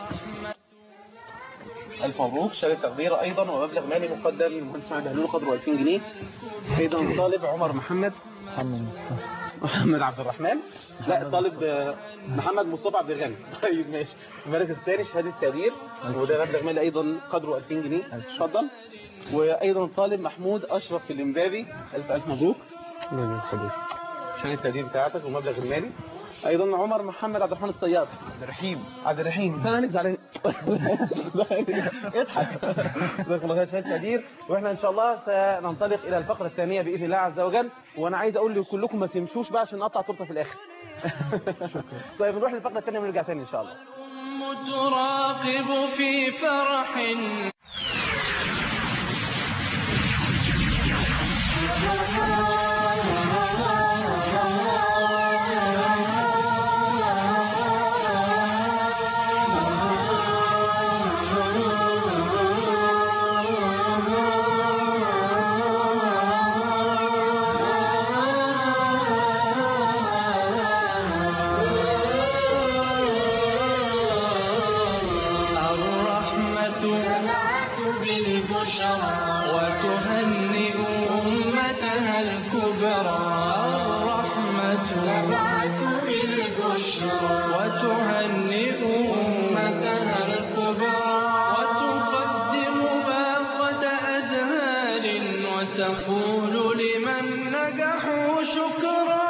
Speaker 3: ألف مبروك شهادة تقدير أيضا ومبلغ مالي مقدم من المهندس إسماعيل بهلول قدره 2000 جنيه أيضا الطالب عمر محمد محمد عبد الرحمن لا طالب آه، محمد مصطفى عبد الغني طيب ماشي المركز الثاني شهاده تقدير وده مبلغ مالي ايضا قدره 2000 جنيه اتفضل وايضا طالب محمود اشرف الامبابي الف الف مبروك شهاده التقدير بتاعتك والمبلغ المالي ايضا عمر محمد عبد الرحمن الصياد عبد الرحيم عبد الرحيم انا زعلان اضحك جزاكم الله خير شهاده تقدير واحنا ان شاء الله سننطلق الى الفقره الثانيه باذن الله عز وجل وانا عايز اقول لكلكم ما تمشوش بقى عشان نقطع تورته في الاخر طيب نروح للفقره الثانيه ونرجع تاني ان شاء الله
Speaker 1: تراقب في فرح الرحمة بالبشرى وتهنئ أمتها الكبرى الرحمة بالبشرى وتهنئ أمتها الكبرى وتقدم باقة أزهار وتقول لمن نجحوا شكرا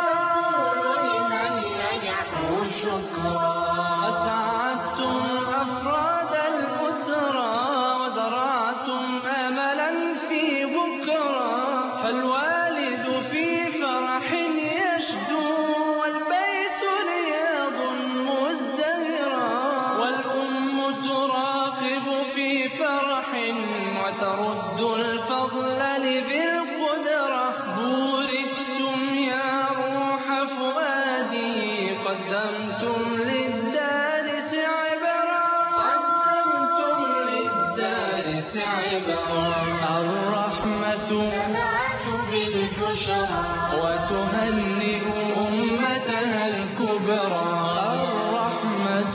Speaker 1: أسعدتم أفراد الأسرة وزرعتم أملا في بكرة فالوالد في فرح يشدو والبيت رياض مزدهرا والأم تراقب في فرح وترد الفضل لذي القدرة بوركتم يا روح فؤادي قدمتم للدارس عبرا قدمتم للدارس عبرا الرحمة بالبشرى وتهنئ أمتها الكبرى الرحمة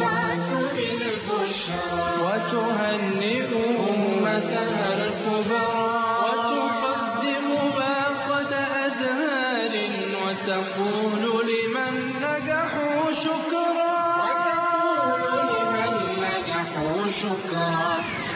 Speaker 1: بالبشرى وتهنئ أمتها الكبرى وتقدم باقة أزهار وتقول لمن نجحوا شكرا وتقول لمن نجحوا شكرا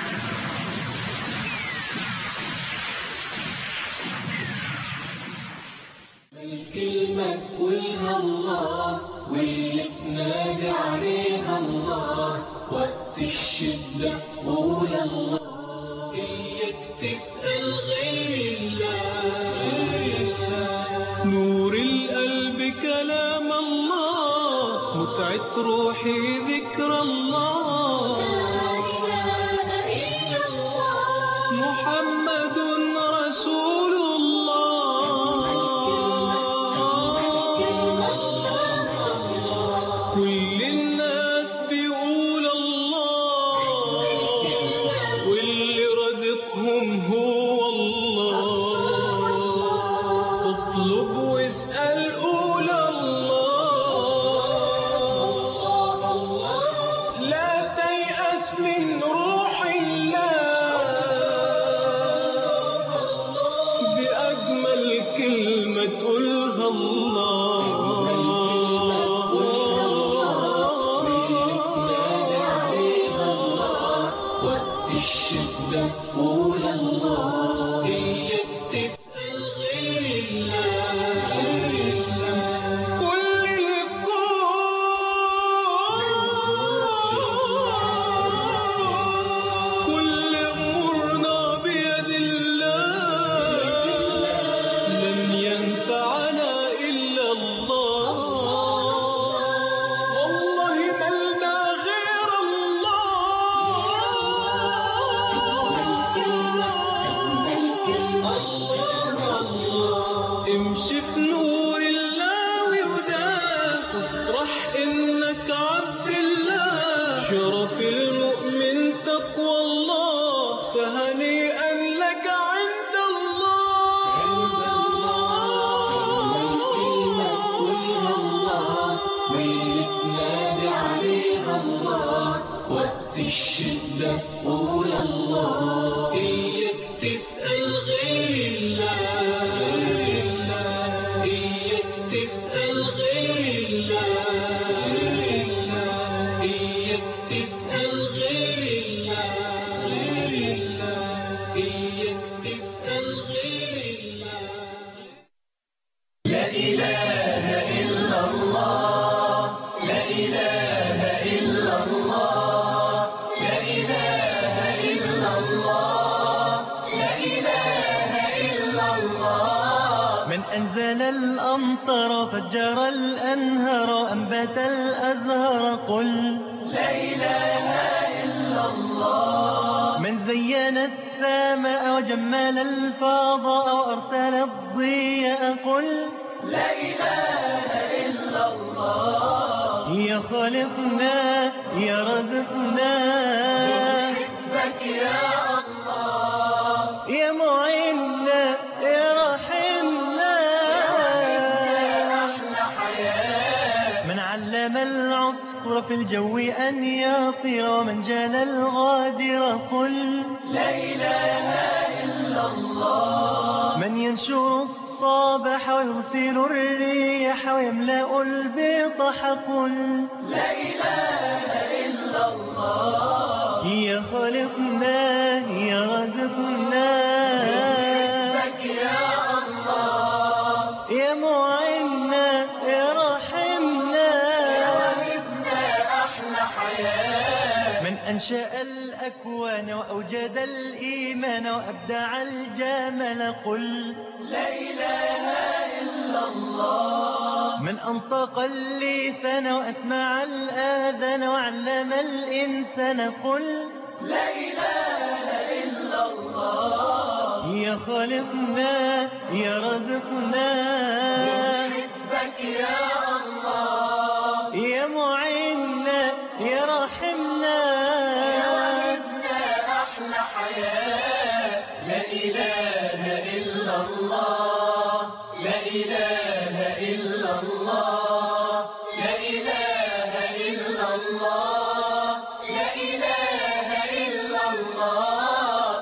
Speaker 13: الكلمة تقولها الله واللي تنادي عليها الله وقت الشدة قول الله إياك تسأل غير الله غير الله
Speaker 1: نور القلب كلام الله متعة روحي ذكر الله محمد رسول الله
Speaker 13: وقت الشدة قول الله إياك تسأل غير الله غير الله
Speaker 1: كل الكون كل أمورنا بيد الله لن ينفعنا إلا الله والله ملنا غير الله امشي في نور الله وهداه افرح انك عبد الله شرف المؤمن تقوى الله فهنيئا لك عند
Speaker 13: ويتنادي عليها الله وقت الشدة قول الله إياك تسأل غير الله غير الله إياك تسأل غير الله غير الله إياك تسأل غير الله غير الله إياك تسأل غير الله
Speaker 1: لا إله إلا الله لا إله إلا الله لا إله إلا الله لا إله إلا الله
Speaker 14: من أنزل الأمطار فجر الأنهار أنبت الأزهار قل
Speaker 1: لا إله إلا الله
Speaker 14: من زين السماء وجمل الفضاء وأرسل الضياء قل
Speaker 1: لا إله إلا الله
Speaker 14: يا خالقنا يا رزقنا
Speaker 1: بك يا الله
Speaker 14: يا معنا يا رحمنا
Speaker 1: أحلى حياة
Speaker 14: من علم العصفور في الجو أن يطير ومن جال الغادر قل
Speaker 1: لا إله إلا الله
Speaker 14: من ينشر الصباح ويرسل الريح ويملأ البطح قل
Speaker 1: لا إله إلا الله
Speaker 14: يا خالقنا يا رزقنا
Speaker 1: بك يا الله
Speaker 14: يا معنا يا رحمنا
Speaker 1: أحلى حياة
Speaker 14: من أنشأ الأكوان وأوجد الإيمان وأبدع الجمال قل
Speaker 1: لا إله إلا الله
Speaker 14: من أنطق اللسان وأسمع الآذان وعلم الإنسان قل
Speaker 1: لا إله إلا الله
Speaker 14: يا خالقنا يا رزقنا
Speaker 1: بك يا الله
Speaker 14: يا معنا يا رحمنا
Speaker 1: أحلى حياة لا إله إلا الله لا إله إلا الله لا إله إلا الله لا إله إلا الله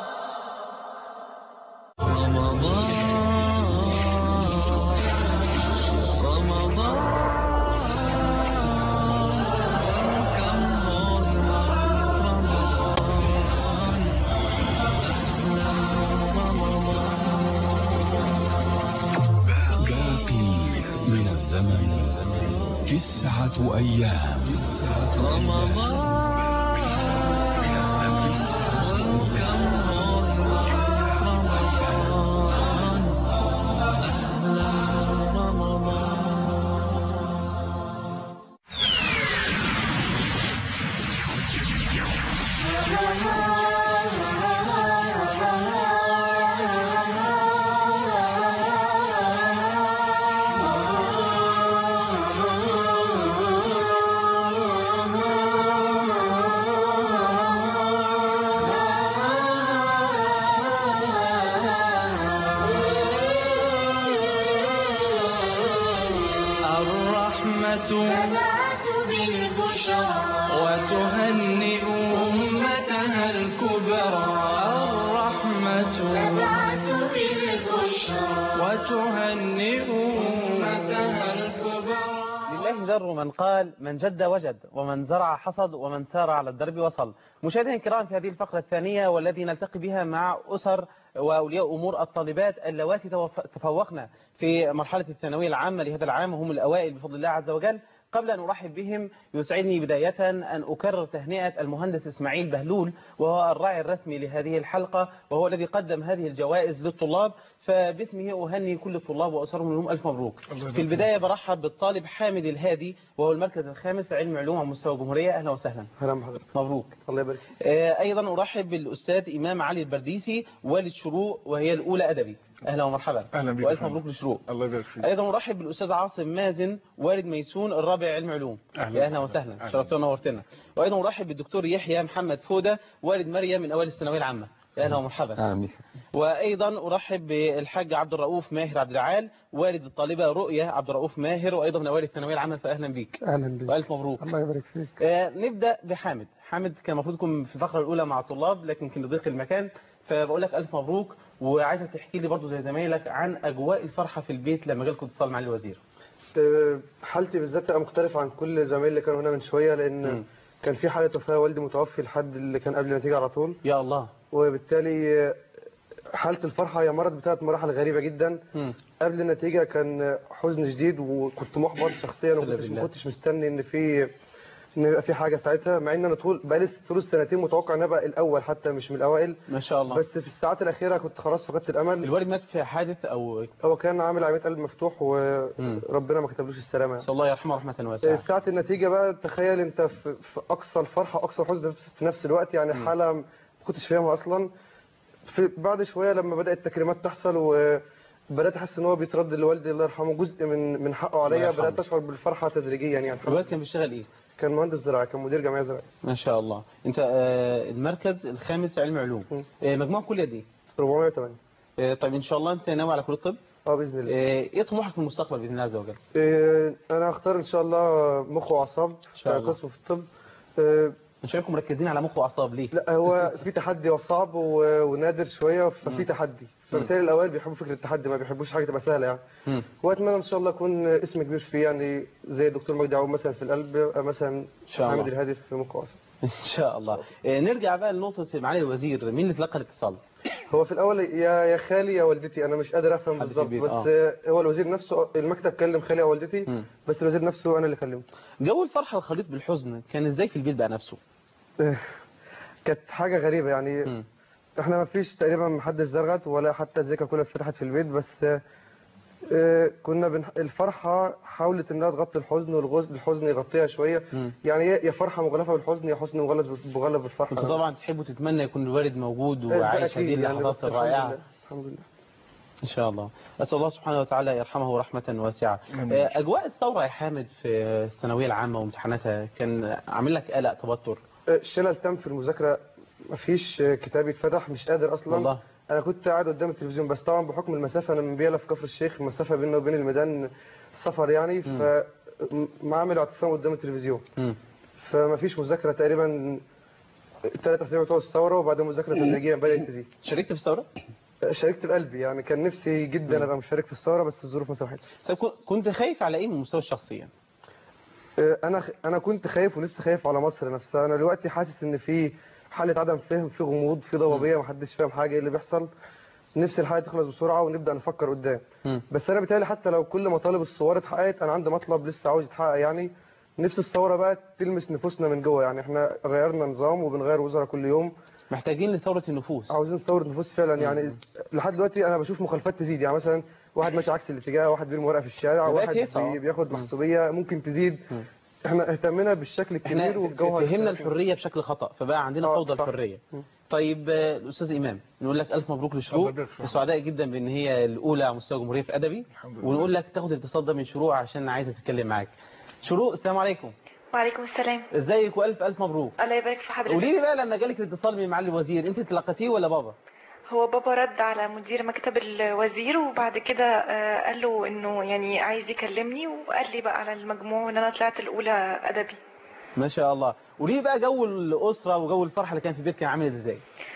Speaker 15: باقي من الزمن تسعة أيام
Speaker 1: الرحمة
Speaker 13: بدأت بالبشرى
Speaker 1: وتهنئ أمتها الكبرى الرحمة
Speaker 13: بدأت بالبشرى
Speaker 1: وتهنئ أمتها
Speaker 3: لله در من قال من جد وجد ومن زرع حصد ومن سار على الدرب وصل مشاهدينا الكرام في هذه الفقرة الثانية والتي نلتقي بها مع أسر وأولياء أمور الطالبات اللواتي توف- تفوقن في مرحلة الثانوية العامة لهذا العام وهم الأوائل بفضل الله عز وجل قبل أن أرحب بهم يسعدني بداية أن أكرر تهنئة المهندس إسماعيل بهلول وهو الراعي الرسمي لهذه الحلقة وهو الذي قدم هذه الجوائز للطلاب فباسمه أهني كل الطلاب وأسرهم لهم ألف مبروك في البداية برحب بالطالب حامد الهادي وهو المركز الخامس علم علوم على مستوى الجمهورية أهلا وسهلا
Speaker 16: اهلا بحضرتك
Speaker 3: مبروك
Speaker 16: الله يبارك فيك
Speaker 3: آه، أيضا أرحب بالأستاذ إمام علي البرديسي والد شروق وهي الأولى أدبي أهلا ومرحبا
Speaker 16: أهلا بك
Speaker 3: وألف
Speaker 16: يا فندم.
Speaker 3: مبروك لشروق
Speaker 16: الله يبارك فيك
Speaker 3: أيضا أرحب بالأستاذ عاصم مازن والد ميسون الرابع علم علوم
Speaker 16: أهلا
Speaker 3: يا أهلا
Speaker 16: بك.
Speaker 3: وسهلا
Speaker 16: أهلا.
Speaker 3: شرفتنا ونورتنا وأيضا أرحب بالدكتور يحيى محمد فودة والد مريم من أوائل الثانوية العامة يا أهلا ومرحبا
Speaker 6: اهلا بيك
Speaker 3: وأيضا أرحب بالحاج عبد الرؤوف ماهر عبد العال والد الطالبة رؤية عبد الرؤوف ماهر وأيضا من أوائل الثانوية العامة فأهلا بيك
Speaker 16: اهلا بك
Speaker 3: وألف مبروك
Speaker 16: الله يبارك فيك
Speaker 3: آه، نبدأ بحامد حامد كان المفروض يكون في الفقرة الأولى مع الطلاب لكن كان لضيق المكان فبقول لك ألف مبروك وعايزك تحكي لي برضو زي زمايلك عن أجواء الفرحة في البيت لما جالكم اتصال مع الوزير
Speaker 16: أه، حالتي بالذات تبقى مختلفة عن كل زمايلي اللي كانوا هنا من شوية لأن
Speaker 3: مم.
Speaker 16: كان في حالة وفاة والدي متوفي لحد اللي كان قبل النتيجة على طول
Speaker 3: يا الله
Speaker 16: وبالتالي أه، حالة الفرحة هي مرت بثلاث مراحل غريبة جدا
Speaker 3: مم.
Speaker 16: قبل النتيجة كان حزن شديد وكنت محبط شخصيا
Speaker 3: الحمد
Speaker 16: وكنتش
Speaker 3: لله.
Speaker 16: ما كنتش مستني ان في ان يبقى في حاجة ساعتها مع ان انا طول بقالي طول السنتين متوقع ان ابقى الاول حتى مش من الاوائل
Speaker 3: ما شاء الله
Speaker 16: بس في الساعات الاخيرة كنت خلاص فقدت الامل
Speaker 3: الوالد مات في حادث أو
Speaker 16: هو كان عامل عملية قلب مفتوح وربنا ما كتبلوش السلامة يعني.
Speaker 3: نسأل الله يرحمه رحمة واسعة
Speaker 16: ساعة النتيجة بقى تخيل انت في, في اقصى الفرحة واقصى الحزن في نفس الوقت يعني
Speaker 3: مم.
Speaker 16: حالة ما كنتش فاهمها اصلا في بعد شوية لما بدأت التكريمات تحصل وبدأت احس ان هو بيترد لوالدي الله يرحمه جزء من من حقه عليا
Speaker 3: يرحمه.
Speaker 16: بدأت اشعر بالفرحة تدريجيا يعني
Speaker 3: الوالد كان بيشتغل إيه
Speaker 16: كان مهندس زراعي كان مدير جمعية زراعية
Speaker 3: ما شاء الله أنت آه، المركز الخامس علم علوم آه، مجموع كلية دي
Speaker 16: 408
Speaker 3: آه، طيب إن شاء الله أنت ناوي على كلية الطب
Speaker 16: اه باذن الله
Speaker 3: آه، إيه طموحك في المستقبل بإذن الله عز وجل
Speaker 16: اه انا هختار ان شاء الله مخ واعصاب
Speaker 3: شاء الله.
Speaker 16: قسم في الطب اه
Speaker 3: مش عارفكم مركزين على مخ وأعصاب ليه
Speaker 16: لا هو في تحدي وصعب و- ونادر شويه ففي
Speaker 3: مم.
Speaker 16: تحدي فبالتالي الاوائل بيحبوا فكره التحدي ما بيحبوش حاجه تبقى سهله يعني
Speaker 3: مم.
Speaker 16: واتمنى ان شاء الله اكون اسم كبير فيه يعني زي الدكتور مجدي عوض مثلا في القلب أو مثلا
Speaker 3: شاء الله.
Speaker 16: حامد الهادي في مخ واعصاب
Speaker 3: إن شاء الله آه، نرجع بقى لنقطة معالي الوزير مين اللي تلقى الاتصال
Speaker 16: هو في الاول يا يا خالي يا والدتي انا مش قادر افهم
Speaker 3: حد في
Speaker 16: بالظبط
Speaker 3: البيت،
Speaker 16: بس
Speaker 3: آه.
Speaker 16: هو الوزير نفسه المكتب كلم خالي او والدتي
Speaker 3: مم.
Speaker 16: بس الوزير نفسه انا اللي كلمته
Speaker 3: جو الفرحة الخليط بالحزن كان ازاي في البيت بقى نفسه
Speaker 16: كانت حاجه غريبه يعني
Speaker 3: مم.
Speaker 16: احنا ما فيش تقريبا محدش زرغت ولا حتى الزكاه كلها اتفتحت في البيت بس آه، كنا بنح... الفرحه حاولت انها تغطي الحزن والغزن الحزن يغطيها شويه
Speaker 3: مم.
Speaker 16: يعني يا يا فرحه مغلفه بالحزن يا حزن مغلف مغلف بالفرحه
Speaker 3: انت طبعا تحبوا تتمنى يكون الوالد موجود
Speaker 16: آه، ده
Speaker 3: وعايش
Speaker 16: أكيد
Speaker 3: هذه
Speaker 16: يعني،
Speaker 3: اللحظات
Speaker 16: بس الحمد
Speaker 3: الرائعة
Speaker 16: لله، الحمد لله
Speaker 3: ان شاء الله اسال الله سبحانه وتعالى يرحمه رحمة واسعة
Speaker 16: آمين.
Speaker 3: آه، اجواء الثورة يا حامد في الثانوية العامة وامتحاناتها كان عامل لك قلق توتر
Speaker 16: آه، شلل تام في المذاكره مفيش آه، كتاب يتفتح مش قادر اصلا
Speaker 3: والله
Speaker 16: انا كنت قاعد قدام التلفزيون بس طبعا بحكم المسافه انا من بيلا في كفر الشيخ المسافه بيننا وبين الميدان سفر يعني ف ما عامل اعتصام قدام التلفزيون
Speaker 3: مم.
Speaker 16: فما فيش مذاكره تقريبا ثلاث اسابيع بتوع الثوره وبعدين مذاكره تدريجيا بدات تزيد
Speaker 3: شاركت في الثورة
Speaker 16: شاركت بقلبي يعني كان نفسي جدا ابقى مشارك في الثوره بس الظروف ما سمحتش
Speaker 3: طيب كن- كنت خايف على ايه من المستوى الشخصي
Speaker 16: آه، انا خ- انا كنت خايف ولسه خايف على مصر نفسها انا دلوقتي حاسس ان في حاله عدم فهم في غموض في ضبابيه ما حدش فاهم حاجه ايه اللي بيحصل نفسي الحاله تخلص بسرعه ونبدا نفكر قدام
Speaker 3: مم.
Speaker 16: بس انا بيتهيألي حتى لو كل مطالب الثوار اتحققت انا عندي مطلب لسه عاوز يتحقق يعني نفس الثوره بقى تلمس نفوسنا من جوه يعني احنا غيرنا نظام وبنغير وزراء كل يوم
Speaker 3: محتاجين لثورة النفوس
Speaker 16: عاوزين ثوره نفوس فعلا يعني لحد دلوقتي انا بشوف مخالفات تزيد يعني مثلا واحد ماشي عكس الاتجاه واحد بيرمي ورقه في الشارع
Speaker 3: بقت
Speaker 16: واحد
Speaker 3: هيصة.
Speaker 16: بي- بياخد محسوبيه ممكن تزيد احنا اهتمنا بالشكل
Speaker 3: احنا
Speaker 16: الكبير والجوهر
Speaker 3: فهمنا الحرية بشكل خطأ فبقى عندنا
Speaker 16: آه،
Speaker 3: فوضى
Speaker 16: صح.
Speaker 3: الحرية
Speaker 16: مم.
Speaker 3: طيب آه، الأستاذ إمام نقول لك ألف مبروك لشروق سعداء جدا بأن هي الأولى على مستوى الجمهورية في أدبي ونقول لك تاخد الاتصال ده من شروق عشان عايزة تتكلم معاك شروق السلام عليكم
Speaker 17: وعليكم السلام
Speaker 3: ازيك والف الف مبروك
Speaker 17: الله يبارك في حضرتك
Speaker 3: قولي لي بقى لما جالك الاتصال من معالي الوزير انت تلقتيه ولا بابا
Speaker 17: هو بابا رد على مدير مكتب الوزير وبعد كده آه، قال له انه يعني عايز يكلمني وقال لي بقى على المجموع وان انا طلعت الاولى ادبي
Speaker 3: ما شاء الله قولي لي بقى جو الاسره وجو الفرحه اللي كان في البيت كان عامل ازاي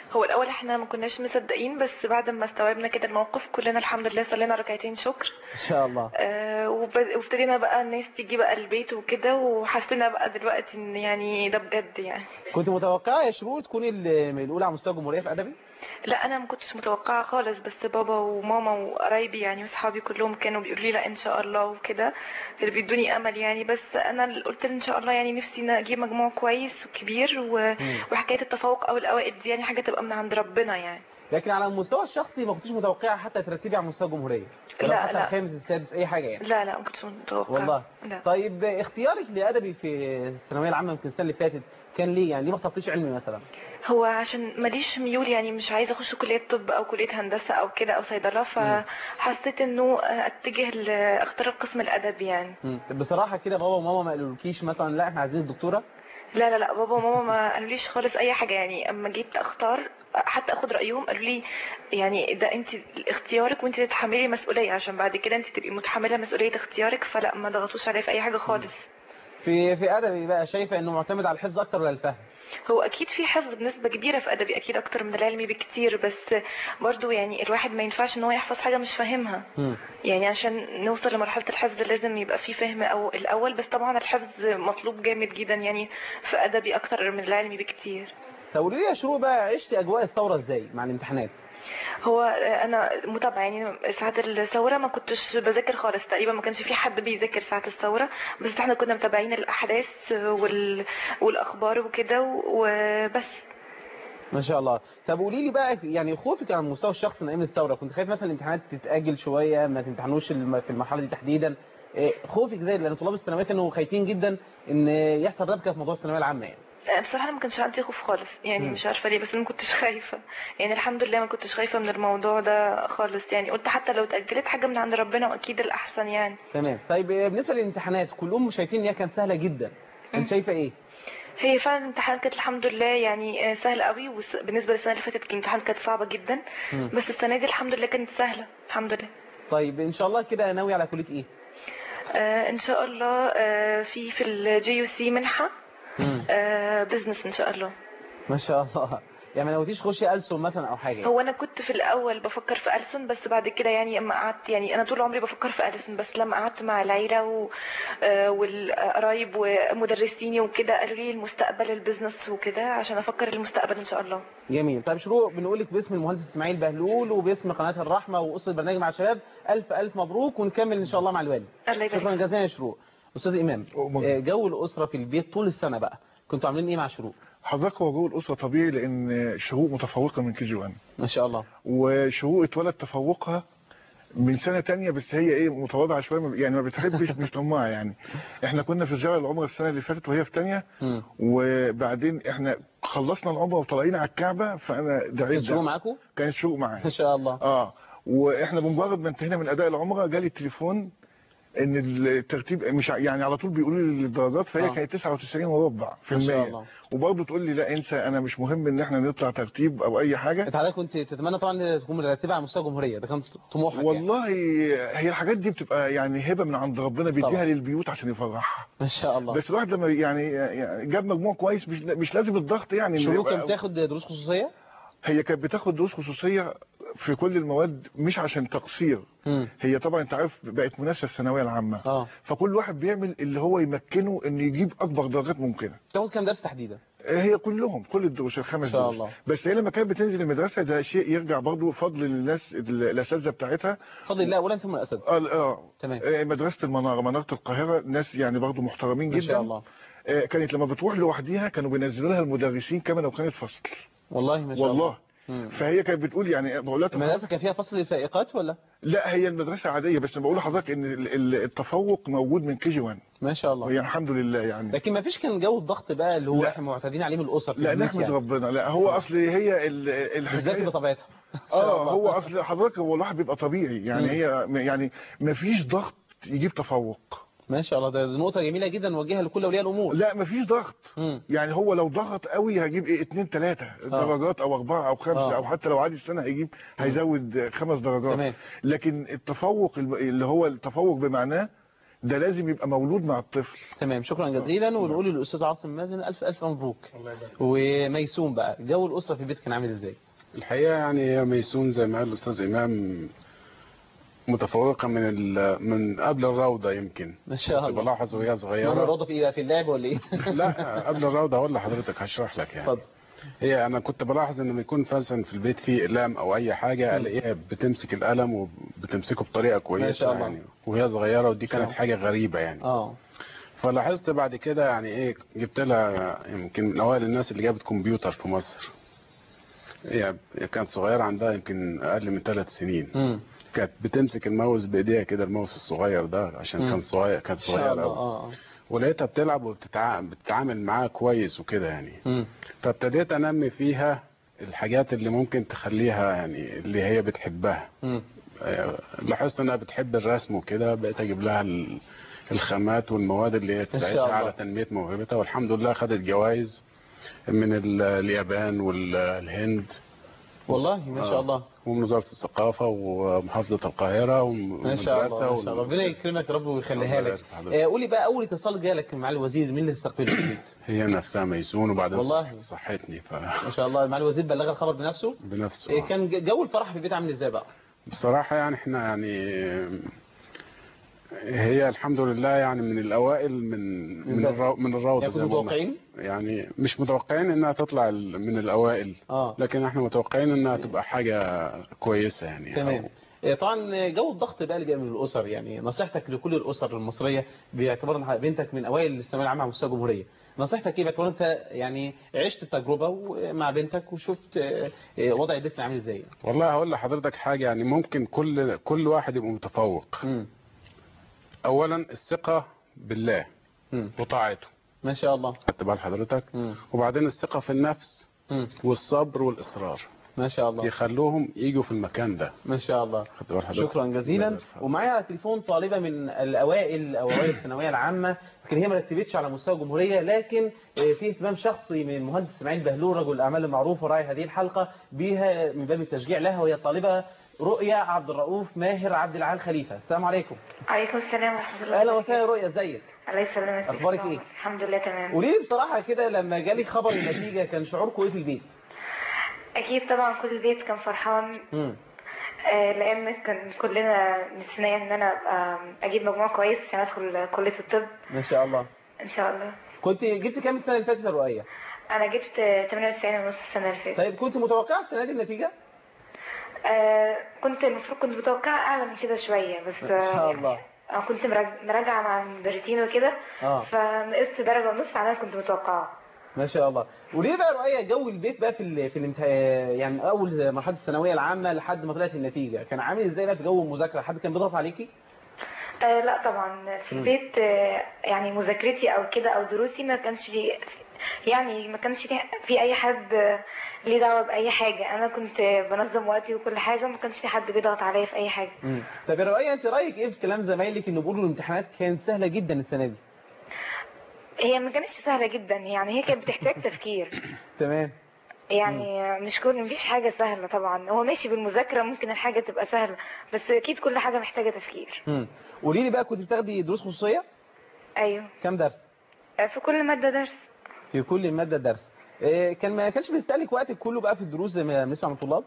Speaker 17: هو الاول احنا ما كناش مصدقين بس بعد ما استوعبنا كده الموقف كلنا الحمد لله صلينا ركعتين شكر
Speaker 3: ان شاء الله
Speaker 17: آه، وب- وابتدينا بقى الناس تيجي بقى البيت وكده وحسينا بقى دلوقتي ان يعني ده بجد يعني
Speaker 3: كنت متوقعه يا شروق تكوني ال- من الاولى على مستوى الجمهوريه في ادبي
Speaker 17: لا انا ما كنتش متوقعه خالص بس بابا وماما وقرايبي يعني واصحابي كلهم كانوا بيقولوا لي لا ان شاء الله وكده اللي بيدوني امل يعني بس انا اللي قلت ان شاء الله يعني نفسي إن اجيب مجموع كويس وكبير و... وحكايه التفوق او الاوائل دي يعني حاجه تبقى من عند ربنا يعني
Speaker 3: لكن على المستوى الشخصي ما كنتش متوقعه حتى ترتبي على مستوى الجمهوريه ولو
Speaker 17: لا،
Speaker 3: حتى
Speaker 17: لا.
Speaker 3: الخامس السادس اي حاجه يعني
Speaker 17: لا لا ما كنتش متوقعه
Speaker 3: والله
Speaker 17: لا.
Speaker 3: طيب اختيارك لادبي في الثانويه العامه يمكن السنه اللي فاتت كان ليه يعني ليه ما اخترتيش علمي مثلا
Speaker 17: هو عشان ماليش ميول يعني مش عايزه اخش كليه طب او كليه هندسه او كده او صيدله فحسيت انه اتجه لاختار القسم الادبي يعني
Speaker 3: مم. بصراحه كده بابا وماما ما قالولكيش مثلا لا احنا عايزين الدكتوره
Speaker 17: لا لا لا بابا وماما ما قالوليش خالص اي حاجه يعني اما جيت اختار حتى اخد رايهم قالوا لي يعني ده انت اختيارك وانت تتحملي مسؤوليه عشان بعد كده انت تبقي متحمله مسؤوليه اختيارك فلا ما ضغطوش عليا في اي حاجه خالص
Speaker 3: في في ادبي بقى شايفه انه معتمد على الحفظ اكتر ولا الفهم
Speaker 17: هو اكيد في حفظ بنسبه كبيره في ادبي اكيد اكتر من العلمي بكتير بس برضو يعني الواحد ما ينفعش ان هو يحفظ حاجه مش فاهمها يعني عشان نوصل لمرحله الحفظ لازم يبقى في فهم او الاول بس طبعا الحفظ مطلوب جامد جدا يعني في ادبي اكتر من العلمي بكتير
Speaker 3: طب قولي لي يا شروق بقى عشتي اجواء الثوره ازاي مع الامتحانات
Speaker 17: هو انا متابعه يعني ساعه الثوره ما كنتش بذاكر خالص تقريبا ما كانش في حد بيذاكر ساعه الثوره بس احنا كنا متابعين الاحداث وال... والاخبار وكده وبس
Speaker 3: ما شاء الله طب قولي لي بقى يعني خوفك على المستوى الشخصي من ايام الثوره كنت خايف مثلا الامتحانات تتاجل شويه ما تمتحنوش الم- في المرحله دي تحديدا إيه، خوفك زي لان طلاب الثانويه كانوا خايفين جدا ان يحصل ربكه في موضوع الثانويه العامه يعني
Speaker 17: بصراحه أنا ما كانش عندي خوف خالص يعني
Speaker 3: مم.
Speaker 17: مش عارفه ليه بس انا ما كنتش خايفه يعني الحمد لله ما كنتش خايفه من الموضوع ده خالص يعني قلت حتى لو اتاجلت حاجه من عند ربنا واكيد الاحسن يعني
Speaker 3: تمام طيب إيه، بالنسبه للامتحانات كلهم شايفين ان هي كانت سهله جدا انت شايفه ايه
Speaker 17: هي فعلا الامتحانات كانت الحمد لله يعني آه، سهله قوي وبالنسبه للسنه اللي فاتت الامتحانات كانت صعبه جدا
Speaker 3: مم.
Speaker 17: بس السنه دي الحمد لله كانت سهله الحمد لله
Speaker 3: طيب ان شاء الله كده ناوي على كليه ايه
Speaker 17: آه ان شاء الله آه في في الجي يو سي منحه آه بزنس ان شاء الله
Speaker 3: ما شاء الله يعني ما ناويتيش تخشي ألسن مثلا او حاجه
Speaker 17: هو انا كنت في الاول بفكر في ألسن بس بعد كده يعني اما قعدت يعني انا طول عمري بفكر في ألسن بس لما قعدت مع العيله و... آه، والقرايب ومدرسيني وكده قالوا لي المستقبل البزنس وكده عشان افكر المستقبل ان شاء الله
Speaker 3: جميل طيب شروق بنقول لك باسم المهندس اسماعيل بهلول وباسم قناه الرحمه واسره برنامج مع الشباب الف الف مبروك ونكمل ان شاء الله مع الوالد
Speaker 17: الله يبارك
Speaker 3: شكرا جزيلا يا شروق استاذ امام آه، جو الاسره في البيت طول السنه بقى كنتوا عاملين ايه مع شروق
Speaker 18: حضرتك هو جو الاسره طبيعي لان شروق متفوقه من كي جي 1
Speaker 3: ما شاء الله
Speaker 18: وشروق اتولد تفوقها من سنه تانية بس هي ايه متواضعه شويه ما- يعني ما بتحبش مش طماعه يعني احنا كنا في زياره العمره السنه اللي فاتت وهي في تانية وبعدين احنا خلصنا العمره وطالعين على الكعبه فانا دعيت
Speaker 3: كان شروق
Speaker 18: ده.
Speaker 3: معاكم
Speaker 18: كان شروق معايا
Speaker 3: ما شاء الله
Speaker 18: اه واحنا بمجرد ما انتهينا من اداء العمره جالي التليفون ان الترتيب مش ع- يعني على طول بيقولوا لي الدرجات فهي
Speaker 3: آه.
Speaker 18: كانت 99 وربع في
Speaker 3: ما شاء
Speaker 18: المية
Speaker 3: الله.
Speaker 18: وبرضه تقول لي لا انسى انا مش مهم ان احنا نطلع ترتيب او اي حاجه
Speaker 3: انت حضرتك كنت تتمنى طبعا إن تكون مرتبه على مستوى الجمهوريه ده كان طموحك يعني.
Speaker 18: والله هي الحاجات دي بتبقى يعني هبه من عند ربنا بيديها
Speaker 3: طبعا.
Speaker 18: للبيوت عشان يفرحها
Speaker 3: ما شاء الله
Speaker 18: بس الواحد لما يعني يعني جاب مجموع كويس مش مش لازم الضغط يعني إن
Speaker 3: شروق
Speaker 18: يبقى-
Speaker 3: كانت بتاخد دروس خصوصيه
Speaker 18: هي كانت بتاخد دروس خصوصيه في كل المواد مش عشان تقصير هي طبعا انت عارف بقت منافسه الثانويه العامه
Speaker 3: اه
Speaker 18: فكل واحد بيعمل اللي هو يمكنه انه يجيب اكبر درجات ممكنه
Speaker 3: بتاخد كام درس تحديدا
Speaker 18: هي كلهم كل الدروس الخمس
Speaker 3: إن شاء
Speaker 18: دروس
Speaker 3: الله.
Speaker 18: بس هي لما كانت بتنزل المدرسه ده شيء يرجع برضه فضل للناس الاساتذه بتاعتها
Speaker 3: بفضل الله اولا ثم الاسد
Speaker 18: اه اه
Speaker 3: تمام
Speaker 18: آه، مدرسه المناره مناره القاهره ناس يعني برضه محترمين
Speaker 3: ما
Speaker 18: جدا
Speaker 3: شاء الله
Speaker 18: آه، كانت لما بتروح لوحديها كانوا بينزلوا لها المدرسين كما لو كانت فصل
Speaker 3: والله ما شاء الله
Speaker 18: والله
Speaker 3: مم.
Speaker 18: فهي كانت بتقول يعني بقول لها
Speaker 3: المدرسه كان فيها فصل للفائقات ولا
Speaker 18: لا هي المدرسه عاديه بس بقول لحضرتك ان ال- ال- التفوق موجود من كي جي 1
Speaker 3: ما شاء الله
Speaker 18: يعني الحمد لله يعني
Speaker 3: لكن ما فيش كان جو الضغط بقى اللي هو
Speaker 18: لا.
Speaker 3: احنا معتادين عليه من الاسر في
Speaker 18: لا
Speaker 3: البيت
Speaker 18: نحمد
Speaker 3: يعني.
Speaker 18: ربنا لا هو اصل هي ال-
Speaker 3: بالذات
Speaker 18: الحكايه
Speaker 3: بطبيعتها شاء
Speaker 18: اه
Speaker 3: الله.
Speaker 18: هو اصل حضرتك هو الواحد بيبقى طبيعي يعني
Speaker 3: مم.
Speaker 18: هي يعني ما فيش ضغط يجيب تفوق
Speaker 3: ما شاء الله ده نقطه جميله جدا نوجهها لكل اولياء الامور
Speaker 18: لا ما فيش ضغط
Speaker 3: مم.
Speaker 18: يعني هو لو ضغط قوي هيجيب ايه اتنين تلاتة درجات او اربعة او خمسة
Speaker 3: آه.
Speaker 18: او حتى لو عادي السنة هيجيب هيزود خمس درجات
Speaker 3: تمام.
Speaker 18: لكن التفوق الم- اللي هو التفوق بمعناه ده لازم يبقى مولود مع الطفل
Speaker 3: تمام شكرا جزيلا ونقول للاستاذ عاصم مازن الف الف مبروك وميسون بقى جو الاسره في البيت كان عامل ازاي
Speaker 19: الحقيقة يعني هي ميسون زي ما قال الأستاذ إمام متفوقة من ال... من قبل الروضة يمكن
Speaker 3: ما شاء
Speaker 19: كنت
Speaker 3: الله
Speaker 19: بلاحظ وهي
Speaker 3: ماما
Speaker 19: صغيرة
Speaker 3: الروضه في ايه بقى في اللعب ولا ايه
Speaker 19: لا قبل الروضة هقول لحضرتك هشرح لك يعني
Speaker 3: اتفضل
Speaker 19: هي أنا كنت بلاحظ إن لما يكون مثلا في البيت فيه أقلام أو أي حاجة ألاقيها بتمسك القلم وبتمسكه بطريقة كويسة
Speaker 3: شاء الله.
Speaker 19: يعني وهي صغيرة ودي كانت حاجة غريبة يعني
Speaker 3: اه
Speaker 19: فلاحظت بعد كده يعني ايه جبت لها يمكن من اوائل الناس اللي جابت كمبيوتر في مصر هي كانت صغيرة عندها يمكن اقل من ثلاث سنين
Speaker 3: امم
Speaker 19: كانت بتمسك الماوس بايديها كده الماوس الصغير ده عشان
Speaker 3: مم.
Speaker 19: كان صغير كانت
Speaker 3: ان شاء
Speaker 19: صغيرة
Speaker 3: الله
Speaker 19: قوي
Speaker 3: اه
Speaker 19: ولقيتها بتلعب وبتتعامل معاه كويس وكده يعني
Speaker 3: امم
Speaker 19: فابتديت انمي فيها الحاجات اللي ممكن تخليها يعني اللي هي بتحبها
Speaker 3: امم
Speaker 19: آه، لاحظت انها بتحب الرسم وكده بقيت اجيب لها ال- الخامات والمواد اللي هي
Speaker 3: شاء
Speaker 19: تساعدها
Speaker 3: الله.
Speaker 19: على تنمية موهبتها والحمد لله خدت جوائز من ال- اليابان والهند
Speaker 3: والله ما شاء الله
Speaker 19: ومن وزارة الثقافة ومحافظة القاهرة
Speaker 3: ما شاء الله ما شاء الله ربنا يكرمك يا رب ويخليها لك آه، قولي بقى اول اتصال جالك مع الوزير مين اللي استقبله في البيت
Speaker 19: هي نفسها ميسون وبعدين
Speaker 3: والله.
Speaker 19: صحتني ف...
Speaker 3: ما شاء الله مع الوزير بلغ الخبر بنفسه
Speaker 19: بنفسه
Speaker 3: آه، كان ج- جو الفرح في البيت عامل ازاي بقى
Speaker 19: بصراحة يعني احنا يعني هي الحمد لله يعني من الأوائل من من
Speaker 3: بدري.
Speaker 19: الرو من الروضة
Speaker 3: يعني
Speaker 19: زي
Speaker 3: كنتوا
Speaker 19: ما قلنا.
Speaker 3: متوقعين
Speaker 19: يعني مش متوقعين انها تطلع ال- من الأوائل
Speaker 3: اه
Speaker 19: لكن احنا متوقعين انها تبقى حاجة كويسة يعني
Speaker 3: تمام آه، طبعا جو الضغط بقى اللي بيبقى من الاسر يعني نصيحتك لكل الاسر المصريه باعتبار ان بنتك من اوائل الثانويه العامه على مستوى الجمهوريه نصيحتك ايه باعتبار انت يعني عشت التجربه مع بنتك وشفت آه، آه، وضع البيت عامل ازاي
Speaker 19: والله هقول لحضرتك حاجة يعني ممكن كل كل واحد يبقى متفوق أولا الثقة بالله وطاعته
Speaker 3: ما شاء الله
Speaker 19: خدت بال حضرتك وبعدين الثقة في النفس والصبر والإصرار
Speaker 3: ما شاء الله
Speaker 19: يخلوهم يجوا في المكان ده
Speaker 3: ما شاء الله
Speaker 19: خدت بال حضرتك
Speaker 3: شكرا جزيلا ومعايا على التليفون طالبه من الاوائل او اوائل الثانويه العامه لكن هي ما رتبتش على مستوى الجمهوريه لكن آه، في اهتمام شخصي من المهندس اسماعيل بهلول رجل الاعمال المعروف وراعي هذه الحلقه بها من باب التشجيع لها وهي الطالبه رؤيا عبد الرؤوف ماهر عبد العال خليفه السلام عليكم
Speaker 20: عليكم السلام ورحمة الله
Speaker 3: اهلا وسهلا رؤيا ازيك
Speaker 20: الله يسلمك
Speaker 3: أخبارك إيه؟
Speaker 20: الحمد لله تمام
Speaker 3: قولي لي بصراحه كده لما جالي خبر النتيجه كان شعوركم ايه في البيت
Speaker 20: أكيد طبعا كل البيت كان فرحان
Speaker 3: امم
Speaker 20: آه، لأن كان كلنا نفسنا إن أنا أبقى أجيب مجموع كويس عشان أدخل كلية الطب
Speaker 3: ما شاء الله
Speaker 20: إن شاء الله
Speaker 3: كنت جبت كام السنه اللي فاتت يا رؤيا
Speaker 20: أنا جبت 98 ونص السنة اللي فاتت
Speaker 3: طيب كنت متوقعه السنه دي النتيجه
Speaker 20: آه، كنت المفروض كنت متوقعة أعلى من كده شوية بس
Speaker 3: ما شاء
Speaker 20: آه،
Speaker 3: الله
Speaker 20: أنا كنت مراج- مراجعة مع المدرسين وكده
Speaker 3: اه
Speaker 20: فنقصت درجة ونص على اللي كنت متوقعة
Speaker 3: ما شاء الله وليه بقى رؤية جو البيت بقى في ال... في الامتح... يعني اول مرحله الثانويه العامه لحد ما طلعت النتيجه كان عامل ازاي بقى في جو المذاكره حد كان بيضغط عليكي
Speaker 20: آه لا طبعا في
Speaker 3: مم.
Speaker 20: البيت آه يعني مذاكرتي او كده او دروسي ما كانش في يعني ما كانش في- في اي حد آه، ليه دعوه باي حاجه انا كنت بنظم وقتي وكل حاجه ما كانش في حد بيضغط عليا في اي حاجه
Speaker 3: امم طب يا رؤية انت رايك ايه في كلام زمايلك ان بيقولوا الامتحانات كانت سهله جدا السنه دي
Speaker 20: هي ما كانتش سهله جدا يعني هي كانت بتحتاج تفكير
Speaker 3: تمام
Speaker 20: يعني مش كل مفيش حاجه سهله طبعا هو ماشي بالمذاكره ممكن الحاجه تبقى سهله بس اكيد كل حاجه محتاجه تفكير
Speaker 3: امم قولي لي بقى كنت بتاخدي دروس خصوصيه
Speaker 20: ايوه
Speaker 3: كام درس
Speaker 20: آه، في كل ماده درس
Speaker 3: في كل ماده درس إيه كان ما كانش بيستهلك وقتك كله بقى في الدروس زي ما بنسمع من الطلاب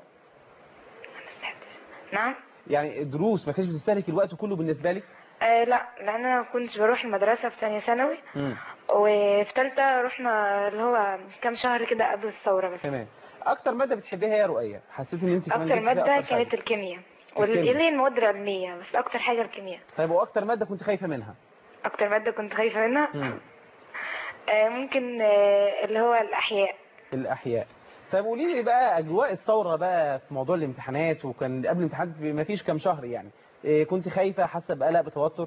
Speaker 20: نعم
Speaker 3: يعني الدروس ما كانش بتستهلك الوقت كله بالنسبه لك
Speaker 20: آه لا لان انا كنت بروح المدرسه في ثانيه ثانوي
Speaker 3: امم
Speaker 20: وفي ثالثه رحنا اللي هو كام شهر كده قبل الثوره بس
Speaker 3: تمام اكتر ماده بتحبيها يا رؤية حسيت ان انت كمان
Speaker 20: اكتر
Speaker 3: جبتي فيها
Speaker 20: ماده
Speaker 3: أكتر حاجة.
Speaker 20: كانت الكيمياء
Speaker 3: الكيمياء.
Speaker 20: واللي هي المواد العلميه بس اكتر حاجه الكيمياء
Speaker 3: طيب واكتر ماده كنت خايفه منها
Speaker 20: اكتر ماده كنت خايفه منها
Speaker 3: امم
Speaker 20: آه ممكن آه اللي هو الاحياء
Speaker 3: الاحياء طيب قولي لي بقى اجواء الثوره بقى في موضوع الامتحانات وكان قبل الامتحانات ما فيش كام شهر يعني إيه كنت خايفه حاسه بقلق بتوتر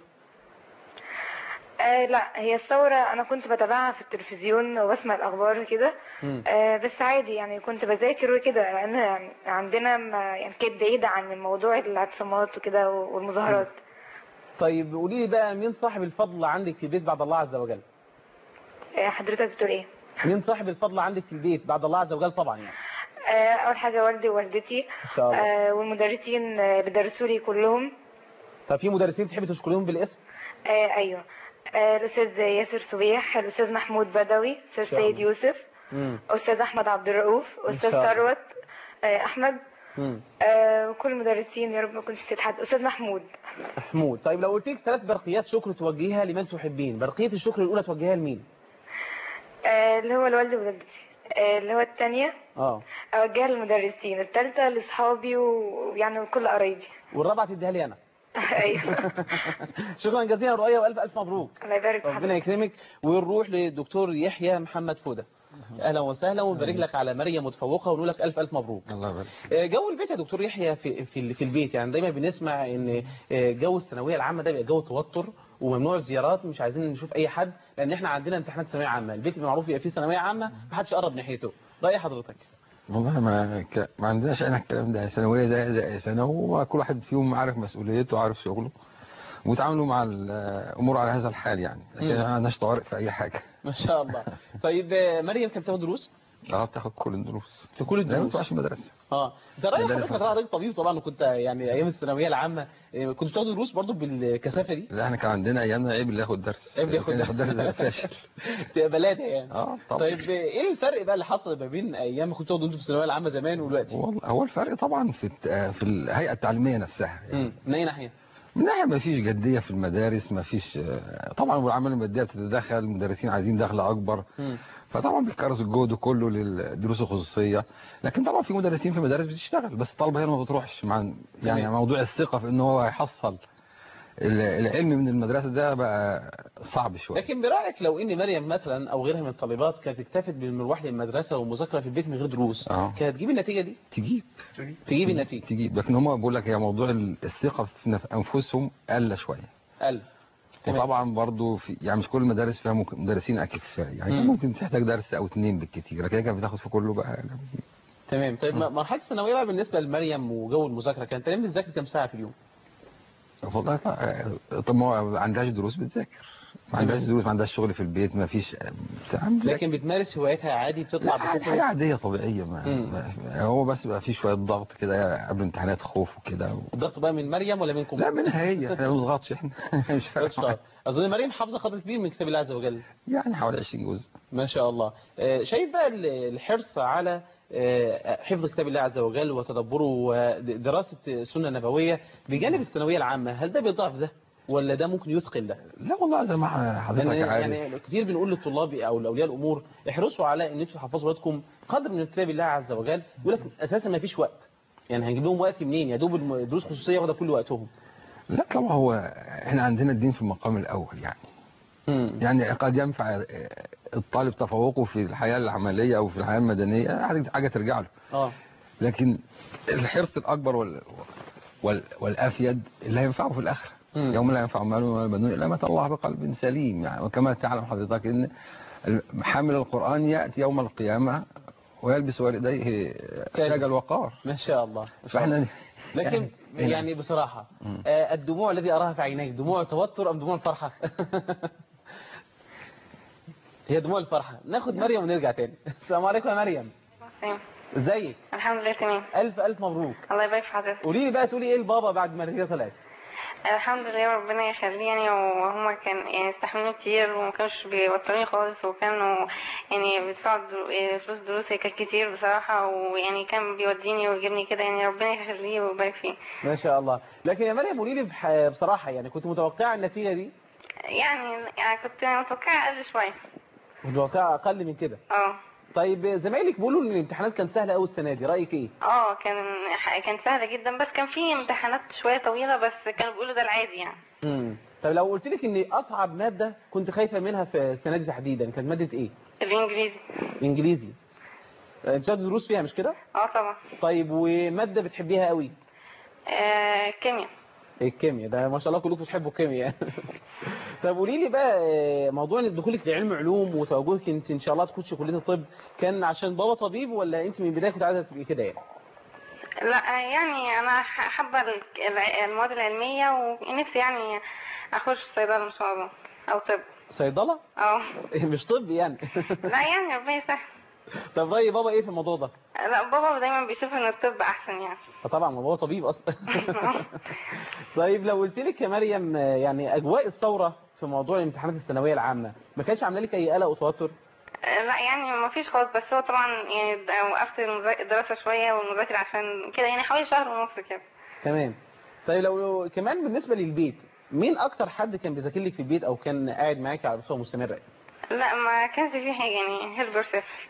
Speaker 20: آه لا هي الثوره انا كنت بتابعها في التلفزيون وبسمع الاخبار كده
Speaker 3: مم.
Speaker 20: آه بس عادي يعني كنت بذاكر وكده لان عندنا ما يعني كانت بعيده عن موضوع الاعتصامات وكده والمظاهرات
Speaker 3: طيب قولي لي بقى مين صاحب الفضل عندك في البيت بعد الله عز وجل
Speaker 20: آه حضرتك بتقول ايه
Speaker 3: مين صاحب الفضل عندك في البيت بعد الله عز وجل طبعا يعني
Speaker 20: آه، اول حاجه والدي ووالدتي
Speaker 3: ان شاء الله
Speaker 20: آه، والمدرسين آه، اللي درسوا لي كلهم
Speaker 3: طب في مدرسين تحبي تشكريهم بالاسم
Speaker 20: آه ايوه آه الاستاذ ياسر صبيح الاستاذ محمود بدوي استاذ
Speaker 3: شاء
Speaker 20: سيد
Speaker 3: الله.
Speaker 20: يوسف
Speaker 3: مم.
Speaker 20: استاذ احمد عبد الرؤوف استاذ
Speaker 3: شاء الله.
Speaker 20: ثروت آه احمد
Speaker 3: مم.
Speaker 20: آه وكل المدرسين يا رب ما كنتش نسيت حد استاذ محمود
Speaker 3: محمود طيب لو قلت لك ثلاث برقيات شكر توجهها لمن تحبين برقية الشكر الأولى توجهها لمين؟
Speaker 20: آه اللي هو الوالد ووالدتي آه اللي هو الثانية
Speaker 3: اه
Speaker 20: اوجهها للمدرسين الثالثة لاصحابي ويعني وكل قرايبي
Speaker 3: والرابعة تديها لي أنا
Speaker 20: ايوه
Speaker 3: شكرا جزيلا رؤية وألف ألف مبروك
Speaker 20: الله يبارك في
Speaker 3: ربنا
Speaker 20: حضرتك
Speaker 3: يكرمك ونروح للدكتور يحيى محمد فودة اهلا وسهلا ونبارك لك على مريم متفوقه ونقول لك الف الف مبروك
Speaker 21: الله يبارك
Speaker 3: آه، جو البيت يا دكتور يحيى في في في البيت يعني دايما بنسمع ان آه، جو الثانويه العامه ده بيبقى جو توتر وممنوع الزيارات مش عايزين نشوف اي حد لان احنا عندنا امتحانات ثانويه عامه البيت معروف يبقى فيه ثانويه عامه محدش يقرب ناحيته راي حضرتك
Speaker 21: والله ما ك... ما عندناش احنا الكلام ده ثانويه زي زي سنه وكل واحد فيهم عارف مسؤوليته وعارف شغله وتعاملوا مع الامور على هذا الحال يعني لكن
Speaker 3: مم.
Speaker 21: احنا ما عندناش طوارئ في اي حاجه
Speaker 3: ما شاء الله طيب آه، مريم كانت بتاخد دروس
Speaker 21: اه بتاخد كل الدروس
Speaker 3: في كل
Speaker 21: لا ما
Speaker 3: الدروس
Speaker 21: بتروحش المدرسه
Speaker 3: اه ده رايح
Speaker 21: مدارس
Speaker 3: حضرتك حضرتك طبيب طبعا وكنت يعني ايام الثانويه العامه آه، كنت بتاخد دروس برضو بالكثافه دي
Speaker 21: لا احنا كان عندنا ايامنا عيب اللي ياخد درس
Speaker 3: عيب اللي ياخد
Speaker 21: كان ياخد درس ده فاشل
Speaker 3: تبقى بلاده يعني
Speaker 21: اه طبعا
Speaker 3: طيب آه، ايه الفرق بقى اللي حصل ما بين ايام ما كنت بتاخد دروس في الثانويه العامه زمان ودلوقتي
Speaker 21: والله هو الفرق طبعا في الت- في الهيئه التعليميه نفسها
Speaker 3: امم من اي ناحيه
Speaker 21: من ناحيه ما فيش جديه في المدارس ما فيش طبعا والعمل الماديه بتتدخل المدرسين عايزين دخل اكبر
Speaker 3: مم.
Speaker 21: فطبعا بيكرس الجهد كله للدروس الخصوصيه لكن طبعا في مدرسين في مدارس بتشتغل بس الطلبه هنا ما بتروحش مع يعني
Speaker 3: تمام.
Speaker 21: موضوع الثقه في ان هو هيحصل ال- العلم من المدرسه ده بقى صعب شويه
Speaker 3: لكن برايك لو ان مريم مثلا او غيرها من الطالبات كانت اكتفت بالمروح للمدرسه ومذاكره في البيت من غير دروس
Speaker 21: اه
Speaker 3: كانت تجيب النتيجه دي
Speaker 21: تجيب
Speaker 3: تجيب النتيجه
Speaker 21: تجيب لكن هم بقول لك هي موضوع الثقه في نف- انفسهم قل شويه
Speaker 3: قل تمام.
Speaker 21: وطبعا برضو في يعني مش كل المدارس فيها مك- مدرسين اكفاء يعني كان
Speaker 3: مم.
Speaker 21: ممكن تحتاج درس او اتنين بالكتير لكن هي كانت بتاخد في كله بقى
Speaker 3: تمام طيب م- مرحله الثانويه بقى بالنسبه لمريم وجو المذاكره كانت تنام بتذاكر كام ساعه في اليوم
Speaker 21: والله طبعا- طب ما هو ما عندهاش دروس بتذاكر ما عندهاش دروس ما عندهاش شغل في البيت ما فيش بتاع بتذاكر.
Speaker 3: لكن بتمارس هواياتها عادي بتطلع
Speaker 21: لا
Speaker 3: بتخرج
Speaker 21: حاجة عادية طبيعية ما
Speaker 3: مم.
Speaker 21: ما- هو بس بقى في شوية ضغط كده قبل امتحانات خوف وكده
Speaker 3: الضغط بقى من مريم ولا منكم
Speaker 21: لا منها هي احنا ما بنضغطش احنا مش فارق معانا.
Speaker 3: اظن مريم حافظه قدر كبير من كتاب الله عز وجل
Speaker 21: يعني حوالي 20 جزء
Speaker 3: ما شاء الله آه، شايف بقى ال- الحرص على آه، حفظ كتاب الله عز وجل وتدبره ودراسة السنة النبوية بجانب الثانوية العامة هل ده بيضعف ده ولا ده ممكن يثقل ده
Speaker 21: لا والله زي ما حضرتك
Speaker 3: يعني,
Speaker 21: عارف
Speaker 3: يعني كتير بنقول للطلاب او لاولياء الامور احرصوا على ان انتوا تحفظوا ولادكم قدر من كتاب الله عز وجل يقول لك اساسا ما فيش وقت يعني هنجيب لهم وقت منين يا دوب الدروس الخصوصيه واخده كل وقتهم
Speaker 21: لا طبعا هو احنا عندنا الدين في المقام الاول يعني يعني قد ينفع الطالب تفوقه في الحياة العملية او في الحياة المدنية حاجة- حاجة ترجع له
Speaker 3: اه
Speaker 21: لكن الحرص الاكبر وال وال والافيد اللي هينفعه في الاخره يوم لا ينفع مال ولا بنون الا من اتى الله بقلب سليم يعني وكما تعلم حضرتك ان حامل القران ياتي يوم القيامه ويلبس والديه تاج الوقار
Speaker 3: ما شاء الله
Speaker 21: فاحنا
Speaker 3: لكن
Speaker 21: يعني-
Speaker 3: يعني بصراحة آه، الدموع الذي أراها في عينيك دموع توتر أم دموع الفرحة هي دموع الفرحة ناخد مريم ونرجع تاني السلام عليكم يا مريم ازيك
Speaker 22: الحمد لله تمام
Speaker 3: ألف ألف مبروك
Speaker 22: الله يبارك في حضرتك
Speaker 3: قولي لي بقى تقولي ايه البابا بعد ما النتيجة طلعت
Speaker 22: الحمد لله ربنا يخليه يعني وهما كان يعني استحملوا كتير وما كانوش بيوتروني خالص وكانوا يعني بيدفعوا درو- إيه فلوس دروسي كانت كتير بصراحة ويعني كان بيوديني ويجيبني كده يعني ربنا يخليه ويبارك فيه
Speaker 3: ما شاء الله لكن يا مريم قولي لي بح- بصراحة يعني كنت متوقعة النتيجة دي
Speaker 22: يعني يعني كنت متوقعة أقل شوية
Speaker 3: كنت متوقعة أقل من كده
Speaker 22: اه
Speaker 3: طيب زمايلك بيقولوا ان الامتحانات كانت سهلة قوي السنة دي رأيك ايه؟
Speaker 22: اه كان كان سهلة جدا بس كان في امتحانات شوية طويلة بس كانوا بيقولوا ده العادي يعني
Speaker 3: امم طب لو قلت لك ان اصعب مادة كنت خايفة منها في السنة دي تحديدا كانت مادة ايه؟
Speaker 22: الإنجليزي
Speaker 3: انجليزي آه، بتاخد دروس فيها مش كده؟
Speaker 22: اه طبعا
Speaker 3: طيب ومادة بتحبيها قوي
Speaker 22: آه كيمياء
Speaker 3: الكيمياء ده ما شاء الله كلكم بتحبوا الكيمياء طب قولي لي بقى آه، موضوع ان دخولك لعلم علوم وتوجهك انت ان شاء الله تخشي كليه الطب كان عشان بابا طبيب ولا انت من البدايه كنت عايزه تبقي كده يعني
Speaker 22: لا يعني انا ح- حابه ال- الع- المواد العلميه ونفسي يعني اخش صيدله ان شاء الله او طب
Speaker 3: صيدله
Speaker 22: اه
Speaker 3: مش طب يعني
Speaker 22: لا يعني ربنا يسهل
Speaker 3: طب رأي بابا ايه في الموضوع ده
Speaker 22: لا بابا دايما بيشوف ان الطب احسن يعني
Speaker 3: آه طبعا ما بابا طبيب اصلا طيب لو قلت لك يا مريم آه، يعني اجواء الثوره في موضوع الامتحانات الثانويه العامه ما كانش عامله لك اي قلق وتوتر
Speaker 22: لا يعني ما فيش خالص بس هو طبعا يعني د- وقفت المذا- الدراسة شوية والمذاكرة عشان كده يعني حوالي شهر ونص كده
Speaker 3: تمام طيب لو كمان بالنسبه للبيت مين اكتر حد كان بيذاكر لك في البيت او كان قاعد معاك على صفه مستمره
Speaker 22: لا ما كانش في حاجة يعني هيلبر صفر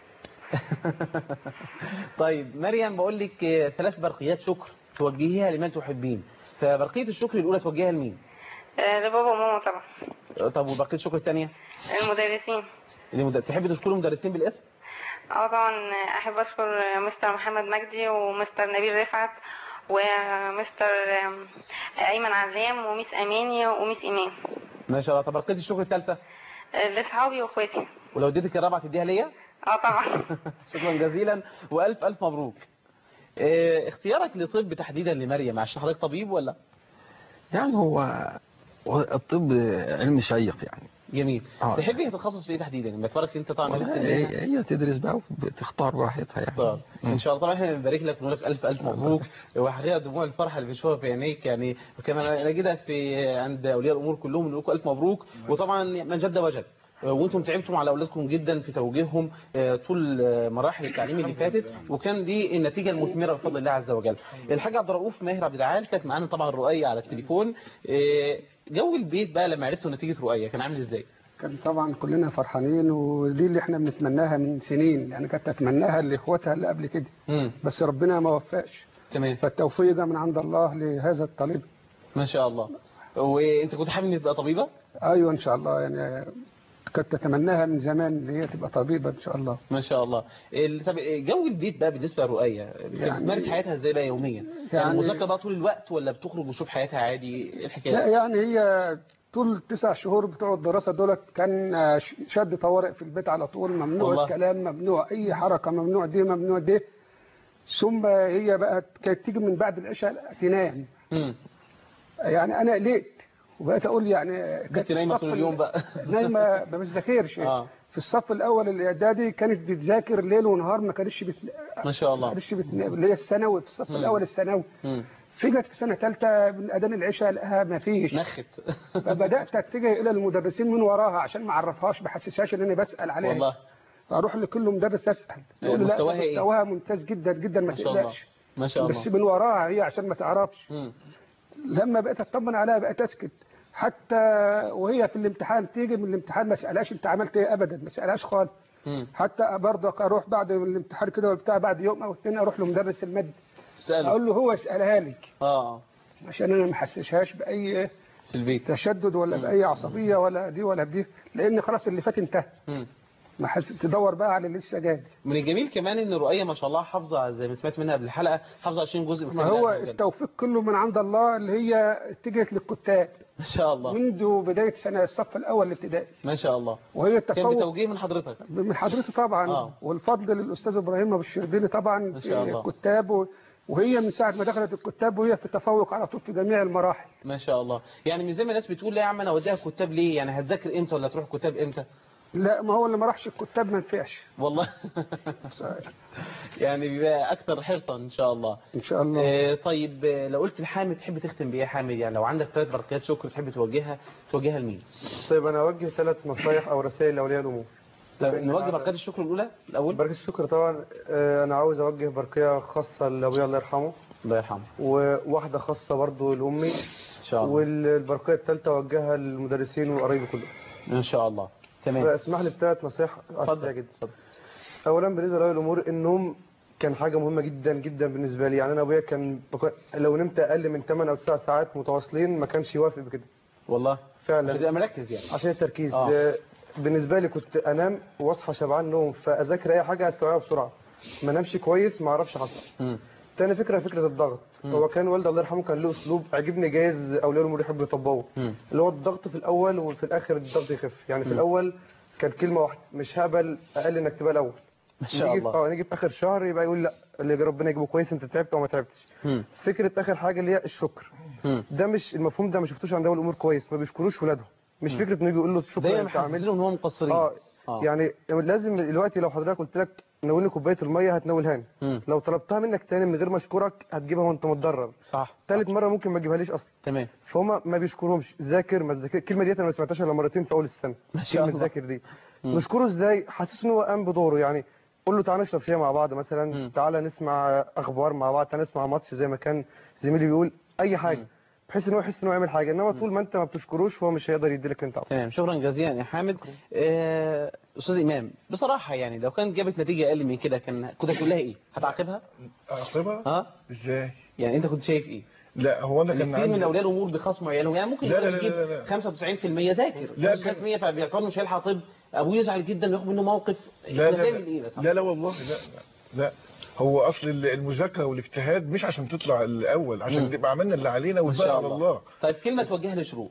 Speaker 3: طيب مريم بقول لك آه، ثلاث برقيات شكر توجهيها لمن تحبين فبرقيه الشكر الاولى توجهها لمين
Speaker 22: آه، لبابا وماما طبعا
Speaker 3: آه، طب وبرقيه الشكر الثانيه
Speaker 22: المدرسين
Speaker 3: اللي مد... تحبي تشكروا مدرسين بالاسم
Speaker 22: اه طبعا احب اشكر مستر محمد مجدي ومستر نبيل رفعت ومستر آم، ايمن عزام وميس اماني وميس ايمان
Speaker 3: ما شاء الله طب برقيه الشكر الثالثه
Speaker 22: آه، لاصحابي واخواتي
Speaker 3: ولو اديتك الرابعه تديها ليا
Speaker 22: اه طبعا
Speaker 3: شكرا جزيلا والف الف مبروك آه، اختيارك لطب تحديدا لمريم عشان حضرتك طبيب ولا
Speaker 21: يعني هو هو الطب علم شيق يعني
Speaker 3: جميل
Speaker 21: آه.
Speaker 3: تحبي تتخصص في ايه تحديدا لما تفرق انت طبعا
Speaker 21: والله
Speaker 3: بنت
Speaker 21: هي
Speaker 3: الناس.
Speaker 21: هي تدرس بقى وبتختار براحتها يعني
Speaker 3: طب ان شاء الله طبعا احنا بنبارك لك ونقول لك الف الف مبروك وحقيقه دموع الفرحه اللي بنشوفها في عينيك يعني كما نجدها في عند اولياء الامور كلهم نقول لكم الف مبروك وطبعا من جد وجد وانتم تعبتم على اولادكم جدا في توجيههم آه، طول آه، مراحل التعليم اللي فاتت وكان دي النتيجه المثمره بفضل الله عز وجل. الحاج عبد الرؤوف ماهر عبد العال كانت معانا طبعا رؤيه على التليفون آه، جو البيت بقى لما عرفتوا نتيجه رؤيه كان عامل ازاي؟
Speaker 4: كان طبعا كلنا فرحانين ودي اللي احنا بنتمناها من سنين يعني كانت اتمناها لاخواتها اللي قبل كده
Speaker 3: مم.
Speaker 4: بس ربنا ما وفقش
Speaker 3: تمام
Speaker 4: فالتوفيق من عند الله لهذا الطالب
Speaker 3: ما شاء الله وانت كنت حابب انك تبقى طبيبه؟
Speaker 4: ايوه ان شاء الله يعني كنت اتمناها من زمان ان هي تبقى طبيبه ان شاء الله
Speaker 3: ما شاء الله ال- طب جو البيت بقى بالنسبه لرؤية
Speaker 4: يعني-
Speaker 3: بتمارس حياتها ازاي بقى يوميا يعني,
Speaker 4: يعني-
Speaker 3: المذاكره بقى طول الوقت ولا بتخرج وتشوف حياتها عادي ايه الحكايه
Speaker 4: لا يعني هي طول التسع شهور بتوع الدراسه دولت كان آه، ش- شد طوارئ في البيت على طول ممنوع
Speaker 3: والله.
Speaker 4: الكلام ممنوع اي حركه ممنوع دي ممنوع دي ثم هي بقت كانت تيجي من بعد العشاء تنام
Speaker 3: مم.
Speaker 4: يعني انا قلقت وبقيت اقول يعني
Speaker 3: كنت نايمه طول اليوم بقى
Speaker 4: نايمه ما بتذاكرش
Speaker 3: اه
Speaker 4: في الصف الاول الاعدادي كانت بتذاكر ليل ونهار ما كانتش بت...
Speaker 3: ما شاء
Speaker 4: ما
Speaker 3: الله
Speaker 4: كانتش بت... اللي هي الثانوي في الصف
Speaker 3: مم.
Speaker 4: الاول الثانوي
Speaker 3: مم.
Speaker 4: فجت في سنه ثالثه من اذان العشاء لقاها ما فيش
Speaker 3: نخت
Speaker 4: فبدات اتجه الى المدرسين من وراها عشان ما اعرفهاش ما احسسهاش ان انا بسال عليها
Speaker 3: والله
Speaker 4: فاروح لكل مدرس اسال يقول لي لا
Speaker 3: مستواها
Speaker 4: ده
Speaker 3: إيه؟
Speaker 4: مستواها ممتاز جدا جدا ما
Speaker 3: ما شاء الله
Speaker 4: تقلقش
Speaker 3: ما شاء
Speaker 4: بس
Speaker 3: الله
Speaker 4: من وراها هي عشان ما تعرفش
Speaker 3: مم.
Speaker 4: لما بقيت اطمن عليها بقيت اسكت حتى وهي في الامتحان تيجي من الامتحان ما اسالهاش انت عملت ايه ابدا ما اسالهاش خالص
Speaker 3: مم.
Speaker 4: حتى برضك اروح بعد الامتحان كده وبتاع بعد يوم او اثنين اروح لمدرس المد
Speaker 3: اساله
Speaker 4: اقول له هو يسالها لك
Speaker 3: اه
Speaker 4: عشان انا ما احسسهاش باي
Speaker 3: في البيت
Speaker 4: تشدد ولا باي عصبيه ولا دي ولا دي لان خلاص اللي فات انتهى
Speaker 3: مم.
Speaker 4: ما حس... تدور بقى على اللي لسه جاي
Speaker 3: من الجميل كمان ان رؤية ما شاء الله حافظه زي ما سمعت منها قبل الحلقه حافظه 20 جزء من
Speaker 4: ما
Speaker 3: كتاب
Speaker 4: هو
Speaker 3: الله عز وجل.
Speaker 4: التوفيق كله من عند الله اللي هي اتجهت للكتاب
Speaker 3: ما شاء الله
Speaker 4: منذ بدايه سنه الصف الاول الابتدائي
Speaker 3: ما شاء الله
Speaker 4: وهي
Speaker 3: كان
Speaker 4: التفوق
Speaker 3: بتوجيه من حضرتك
Speaker 4: من حضرتك طبعا
Speaker 3: آه.
Speaker 4: والفضل للاستاذ ابراهيم ابو الشربيني طبعا
Speaker 3: ما
Speaker 4: في
Speaker 3: شاء الله.
Speaker 4: الكتاب و... وهي من ساعه ما دخلت الكتاب وهي في تفوق على طول في جميع المراحل
Speaker 3: ما شاء الله يعني من زي ما الناس بتقول لا يا عم انا اوديها كتاب ليه يعني هتذاكر امتى ولا تروح كتاب امتى
Speaker 4: لا ما هو اللي ما راحش الكتاب ما نفعش
Speaker 3: والله يعني بيبقى اكتر حرصا ان شاء الله
Speaker 4: ان شاء الله
Speaker 3: آه طيب آه، لو قلت لحامد تحب تختم بايه يا حامد يعني لو عندك ثلاث بركات شكر تحب توجهها توجهها لمين
Speaker 16: طيب انا اوجه ثلاث نصايح او رسائل لاولياء الامور
Speaker 3: طيب نوجه بركات الشكر الاولى الاول
Speaker 16: بركة الشكر طبعا آه، انا عاوز اوجه بركيه خاصه لابويا الله يرحمه
Speaker 3: الله يرحمه
Speaker 16: وواحده خاصه برضو لامي
Speaker 3: ان شاء الله
Speaker 16: والبركيه الثالثه اوجهها للمدرسين وقرايبي كلهم
Speaker 3: ان شاء الله تمام
Speaker 16: فاسمح لي بثلاث نصائح اساسيه جدا اولا بالنسبه لاولياء الامور النوم كان حاجه مهمه جدا جدا بالنسبه لي يعني انا ابويا كان بك... لو نمت اقل من 8 او 9 ساعات متواصلين ما كانش يوافق بكده
Speaker 3: والله
Speaker 16: فعلا
Speaker 3: عشان تبقى مركز يعني
Speaker 16: عشان التركيز
Speaker 3: آه.
Speaker 16: آه. بالنسبه لي كنت انام واصحى شبعان نوم فاذاكر اي حاجه استوعبها بسرعه ما نمشي كويس ما اعرفش احصل
Speaker 3: مم.
Speaker 16: تاني فكره فكره الضغط
Speaker 3: مم.
Speaker 16: هو كان والدي الله يرحمه كان له اسلوب عجبني جايز اولياء الامور يحبوا يطبقوه
Speaker 3: مم.
Speaker 16: اللي هو الضغط في الاول وفي الاخر الضغط يخف يعني في
Speaker 3: مم.
Speaker 16: الاول كان كلمه واحده مش هقبل اقل انك تبقى الاول
Speaker 3: ما شاء
Speaker 16: نيجي
Speaker 3: الله
Speaker 16: في- اه نيجي في اخر شهر يبقى يقول لا اللي ربنا يجيبه كويس انت تعبت او ما تعبتش
Speaker 3: مم.
Speaker 16: فكره اخر حاجه اللي هي الشكر
Speaker 3: مم.
Speaker 16: ده مش المفهوم ده ما شفتوش عند اولياء الامور كويس ما بيشكروش ولادهم مش
Speaker 3: مم.
Speaker 16: فكره انه يجي يقول له شكرا
Speaker 3: دايما
Speaker 16: انت عملت
Speaker 3: محسسين ان هم مقصرين
Speaker 16: اه
Speaker 3: آه.
Speaker 16: يعني دلوقتي لو حضرتك قلت لك ناولني كوبايه الميه هتناولهاني لو طلبتها منك تاني من غير ما اشكرك هتجيبها وانت متضرر
Speaker 3: صح
Speaker 16: تالت مره ممكن ما تجيبهاليش اصلا
Speaker 3: تمام
Speaker 16: فهم ما بيشكرهمش ذاكر ما تذاكر الكلمه ديت انا ما سمعتهاش الا مرتين في اول السنه
Speaker 3: ما شاء
Speaker 16: كلمه
Speaker 3: الله.
Speaker 16: ذاكر دي
Speaker 3: مم.
Speaker 16: نشكره ازاي حاسس ان هو قام بدوره يعني قول له تعالى نشرب شاي مع بعض مثلا تعالى نسمع اخبار مع بعض تعالى نسمع ماتش زي ما كان زميلي بيقول اي حاجه بحيث ان هو يحس ان هو يعمل حاجه انما طول ما انت ما بتشكروش هو مش هيقدر يديلك انت
Speaker 3: تمام شكرا جزيلا يا حامد آه، استاذ امام بصراحه يعني لو كانت جابت نتيجه اقل من كده كان كنت هتقول لها ايه هتعاقبها
Speaker 18: اعاقبها
Speaker 3: ها
Speaker 18: ازاي
Speaker 3: يعني انت كنت شايف ايه
Speaker 18: لا هو انا كان
Speaker 3: كتير من
Speaker 18: عندي
Speaker 3: اولياء الامور بيخاصموا عيالهم يعني ممكن
Speaker 18: لا، لا،
Speaker 3: يقول
Speaker 18: لا، لا،
Speaker 3: يجيب 95% ذاكر
Speaker 18: لا،
Speaker 3: 95% فبيعتبر مش هيلحق طب ابوه يزعل جدا وياخد منه موقف
Speaker 18: لا
Speaker 3: إحنا
Speaker 18: لا
Speaker 3: بنعمل ايه
Speaker 18: لا,
Speaker 3: بس
Speaker 18: لا لا والله لا لا, لا. هو اصل المذاكره والاجتهاد مش عشان تطلع الاول عشان
Speaker 3: مم.
Speaker 18: تبقى عملنا اللي علينا
Speaker 3: ما
Speaker 18: والباقي
Speaker 3: شاء
Speaker 18: على
Speaker 3: الله.
Speaker 18: الله
Speaker 3: طيب كلمه توجهها لشروق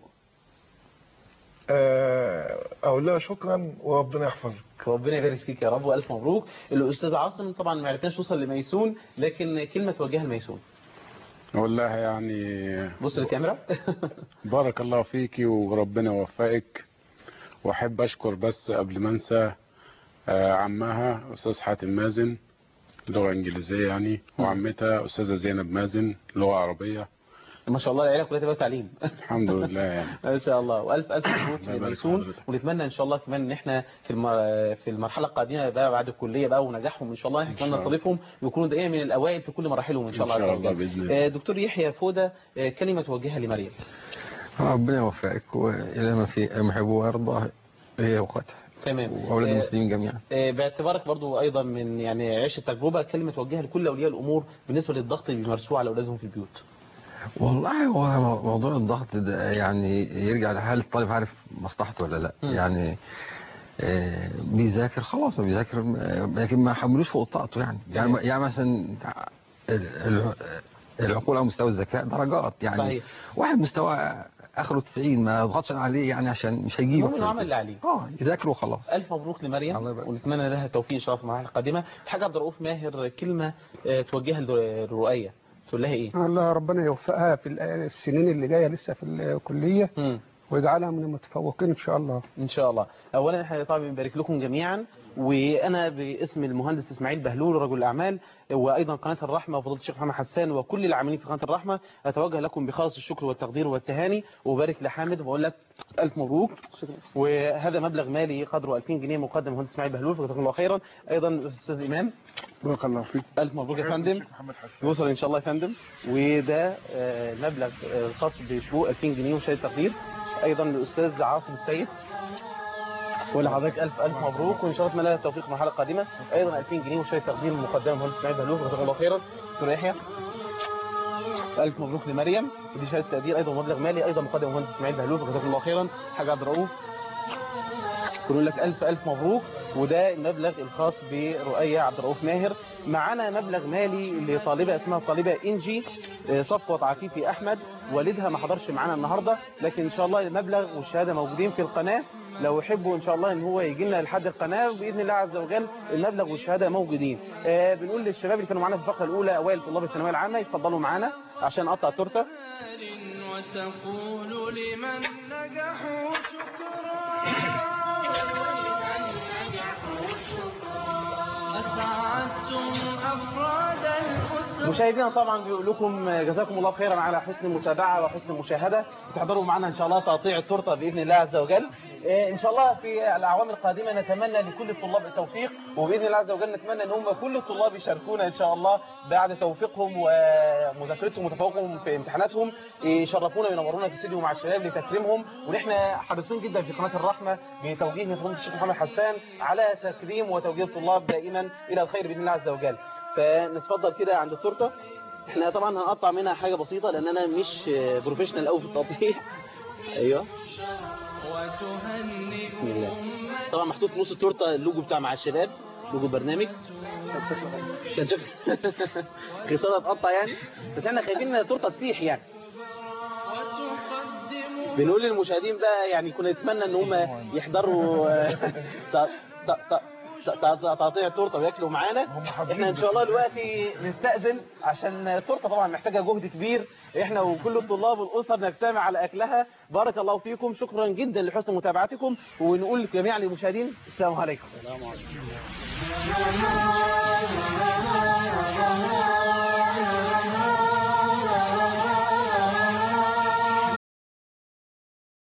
Speaker 18: آه، اقول لها شكرا وربنا يحفظك
Speaker 3: ربنا يبارك فيك يا رب والف مبروك الاستاذ عاصم طبعا ما عرفناش نوصل لميسون لكن كلمه توجهها لميسون
Speaker 19: والله يعني
Speaker 3: بص للكاميرا
Speaker 19: بارك الله فيكي وربنا يوفقك واحب اشكر بس قبل ما انسى آه، عمها استاذ حاتم مازن لغه انجليزيه يعني وعمتها استاذه زينب مازن لغه عربيه
Speaker 3: ما شاء الله العيله كلها تبقى تعليم
Speaker 19: الحمد لله يعني
Speaker 3: ان شاء الله والف الف مبروك
Speaker 19: الله يبارك
Speaker 3: لميسون
Speaker 19: حضرتك.
Speaker 3: ونتمنى ان شاء الله كمان ان احنا في المر... في المرحله القادمه بقى بعد الكليه بقى ونجاحهم ان شاء الله نتمنى
Speaker 19: الله.
Speaker 3: نستضيفهم ويكونوا دائما من الاوائل في كل مراحلهم ان شاء الله
Speaker 21: إن شاء
Speaker 3: عز
Speaker 21: الله
Speaker 3: وجل.
Speaker 21: بإذن الله.
Speaker 3: آه، دكتور يحيى فوده آه، كلمه توجهها لمريم
Speaker 21: ربنا يوفقك والى ما في ما يحب ويرضى هي واخواتها
Speaker 3: تمام
Speaker 21: واولاد
Speaker 3: آه،
Speaker 21: المسلمين جميعا
Speaker 3: آه، باعتبارك برضو ايضا من يعني عيش التجربه كلمه توجهها لكل اولياء الامور بالنسبه للضغط اللي بيمارسوه على اولادهم في البيوت
Speaker 21: والله هو موضوع الضغط ده يعني يرجع لهل الطالب عارف مصلحته ولا لا
Speaker 3: مم.
Speaker 21: يعني آه، بيذاكر خلاص ما بيذاكر آه، لكن ما حملوش فوق طاقته يعني يعني, يعني مثلا ال- ال- العقول او مستوى الذكاء درجات يعني
Speaker 3: صحيح.
Speaker 21: واحد مستوى اخره 90 ما يضغطش عليه يعني عشان مش هيجيب
Speaker 3: المهم انه عمل اللي عليه
Speaker 21: اه يذاكر وخلاص
Speaker 3: الف مبروك لمريم ونتمنى لها التوفيق ان شاء الله في المرحله القادمه الحاج عبد الرؤوف ماهر كلمه آه، توجهها للرؤيه تقول لها ايه
Speaker 4: الله ربنا يوفقها في ال- السنين اللي جايه لسه في الكليه ويجعلها من المتفوقين ان شاء الله
Speaker 3: ان شاء الله اولا احنا طبعا بنبارك لكم جميعا وانا باسم المهندس اسماعيل بهلول رجل الاعمال وايضا قناه الرحمه وفضيله الشيخ محمد حسان وكل العاملين في قناه الرحمه اتوجه لكم بخالص الشكر والتقدير والتهاني وبارك لحامد وبقول لك الف مبروك وهذا مبلغ مالي قدره 2000 جنيه مقدم المهندس اسماعيل بهلول فجزاكم الله خيرا ايضا الاستاذ امام
Speaker 18: بارك الله فيك
Speaker 3: الف مبروك يا فندم يوصل ان شاء الله يا فندم وده آه، مبلغ آه، خاص بشروق 2000 جنيه وشهاده تقدير ايضا الاستاذ عاصم السيد ولحضرتك الف الف مبروك وان شاء الله اتمنى لها التوفيق في المرحله القادمه ايضا 2000 جنيه وشهاده تقدير مقدمه المهندس اسماعيل بهلول جزاك الله خيرا استاذ يحيى الف مبروك لمريم ودي شهاده تقدير ايضا مبلغ مالي ايضا مقدم المهندس اسماعيل بهلول جزاك الله خيرا حاج عبد الرؤوف بنقول لك الف الف مبروك وده المبلغ الخاص برؤية عبد الرؤوف ماهر معانا مبلغ مالي لطالبة اسمها الطالبة انجي آه، صفوت عفيفي احمد والدها ما حضرش معانا النهاردة لكن ان شاء الله المبلغ والشهادة موجودين في القناة لو يحبوا ان شاء الله ان هو يجي لنا لحد القناة باذن الله عز وجل المبلغ والشهادة موجودين آه، بنقول للشباب اللي كانوا معانا في الفقرة الاولى اوائل طلاب الثانوية العامة يتفضلوا معانا عشان نقطع التورته
Speaker 1: وتقول لمن نجحوا شكرا أسعدتم أفراد الأسرة
Speaker 3: مشاهدينا طبعا بيقول لكم جزاكم الله خيرا على حسن المتابعه وحسن المشاهده وتحضروا معنا ان شاء الله تقطيع التورته باذن الله عز وجل إيه، ان شاء الله في الاعوام القادمه نتمنى لكل الطلاب التوفيق وباذن الله عز وجل نتمنى ان هم كل الطلاب يشاركونا ان شاء الله بعد توفيقهم ومذاكرتهم وتفوقهم في امتحاناتهم يشرفونا وينورونا في استديو مع الشباب لتكريمهم ونحن حريصين جدا في قناه الرحمه بتوجيه من فضيله الشيخ محمد حسان على تكريم وتوجيه الطلاب دائما الى الخير باذن الله عز وجل فنتفضل كده عند التورته احنا طبعا هنقطع منها حاجه بسيطه لان انا مش بروفيشنال قوي في التقطيع ايوه بسم الله طبعا محطوط في نص التورته اللوجو بتاع مع الشباب لوجو برنامج كان شكل خساره تقطع يعني بس احنا خايفين ان التورته تسيح يعني بنقول للمشاهدين بقى يعني كنا نتمنى ان هم يحضروا آه، ت- ت- ت- ت- تقطيع التورته وياكلوا معانا احنا ان شاء الله دلوقتي نستأذن عشان التورته طبعا محتاجه جهد كبير احنا وكل الطلاب والاسر نجتمع على اكلها بارك الله فيكم شكرا جدا لحسن متابعتكم ونقول جميعا للمشاهدين السلام عليكم
Speaker 13: السلام عليكم آه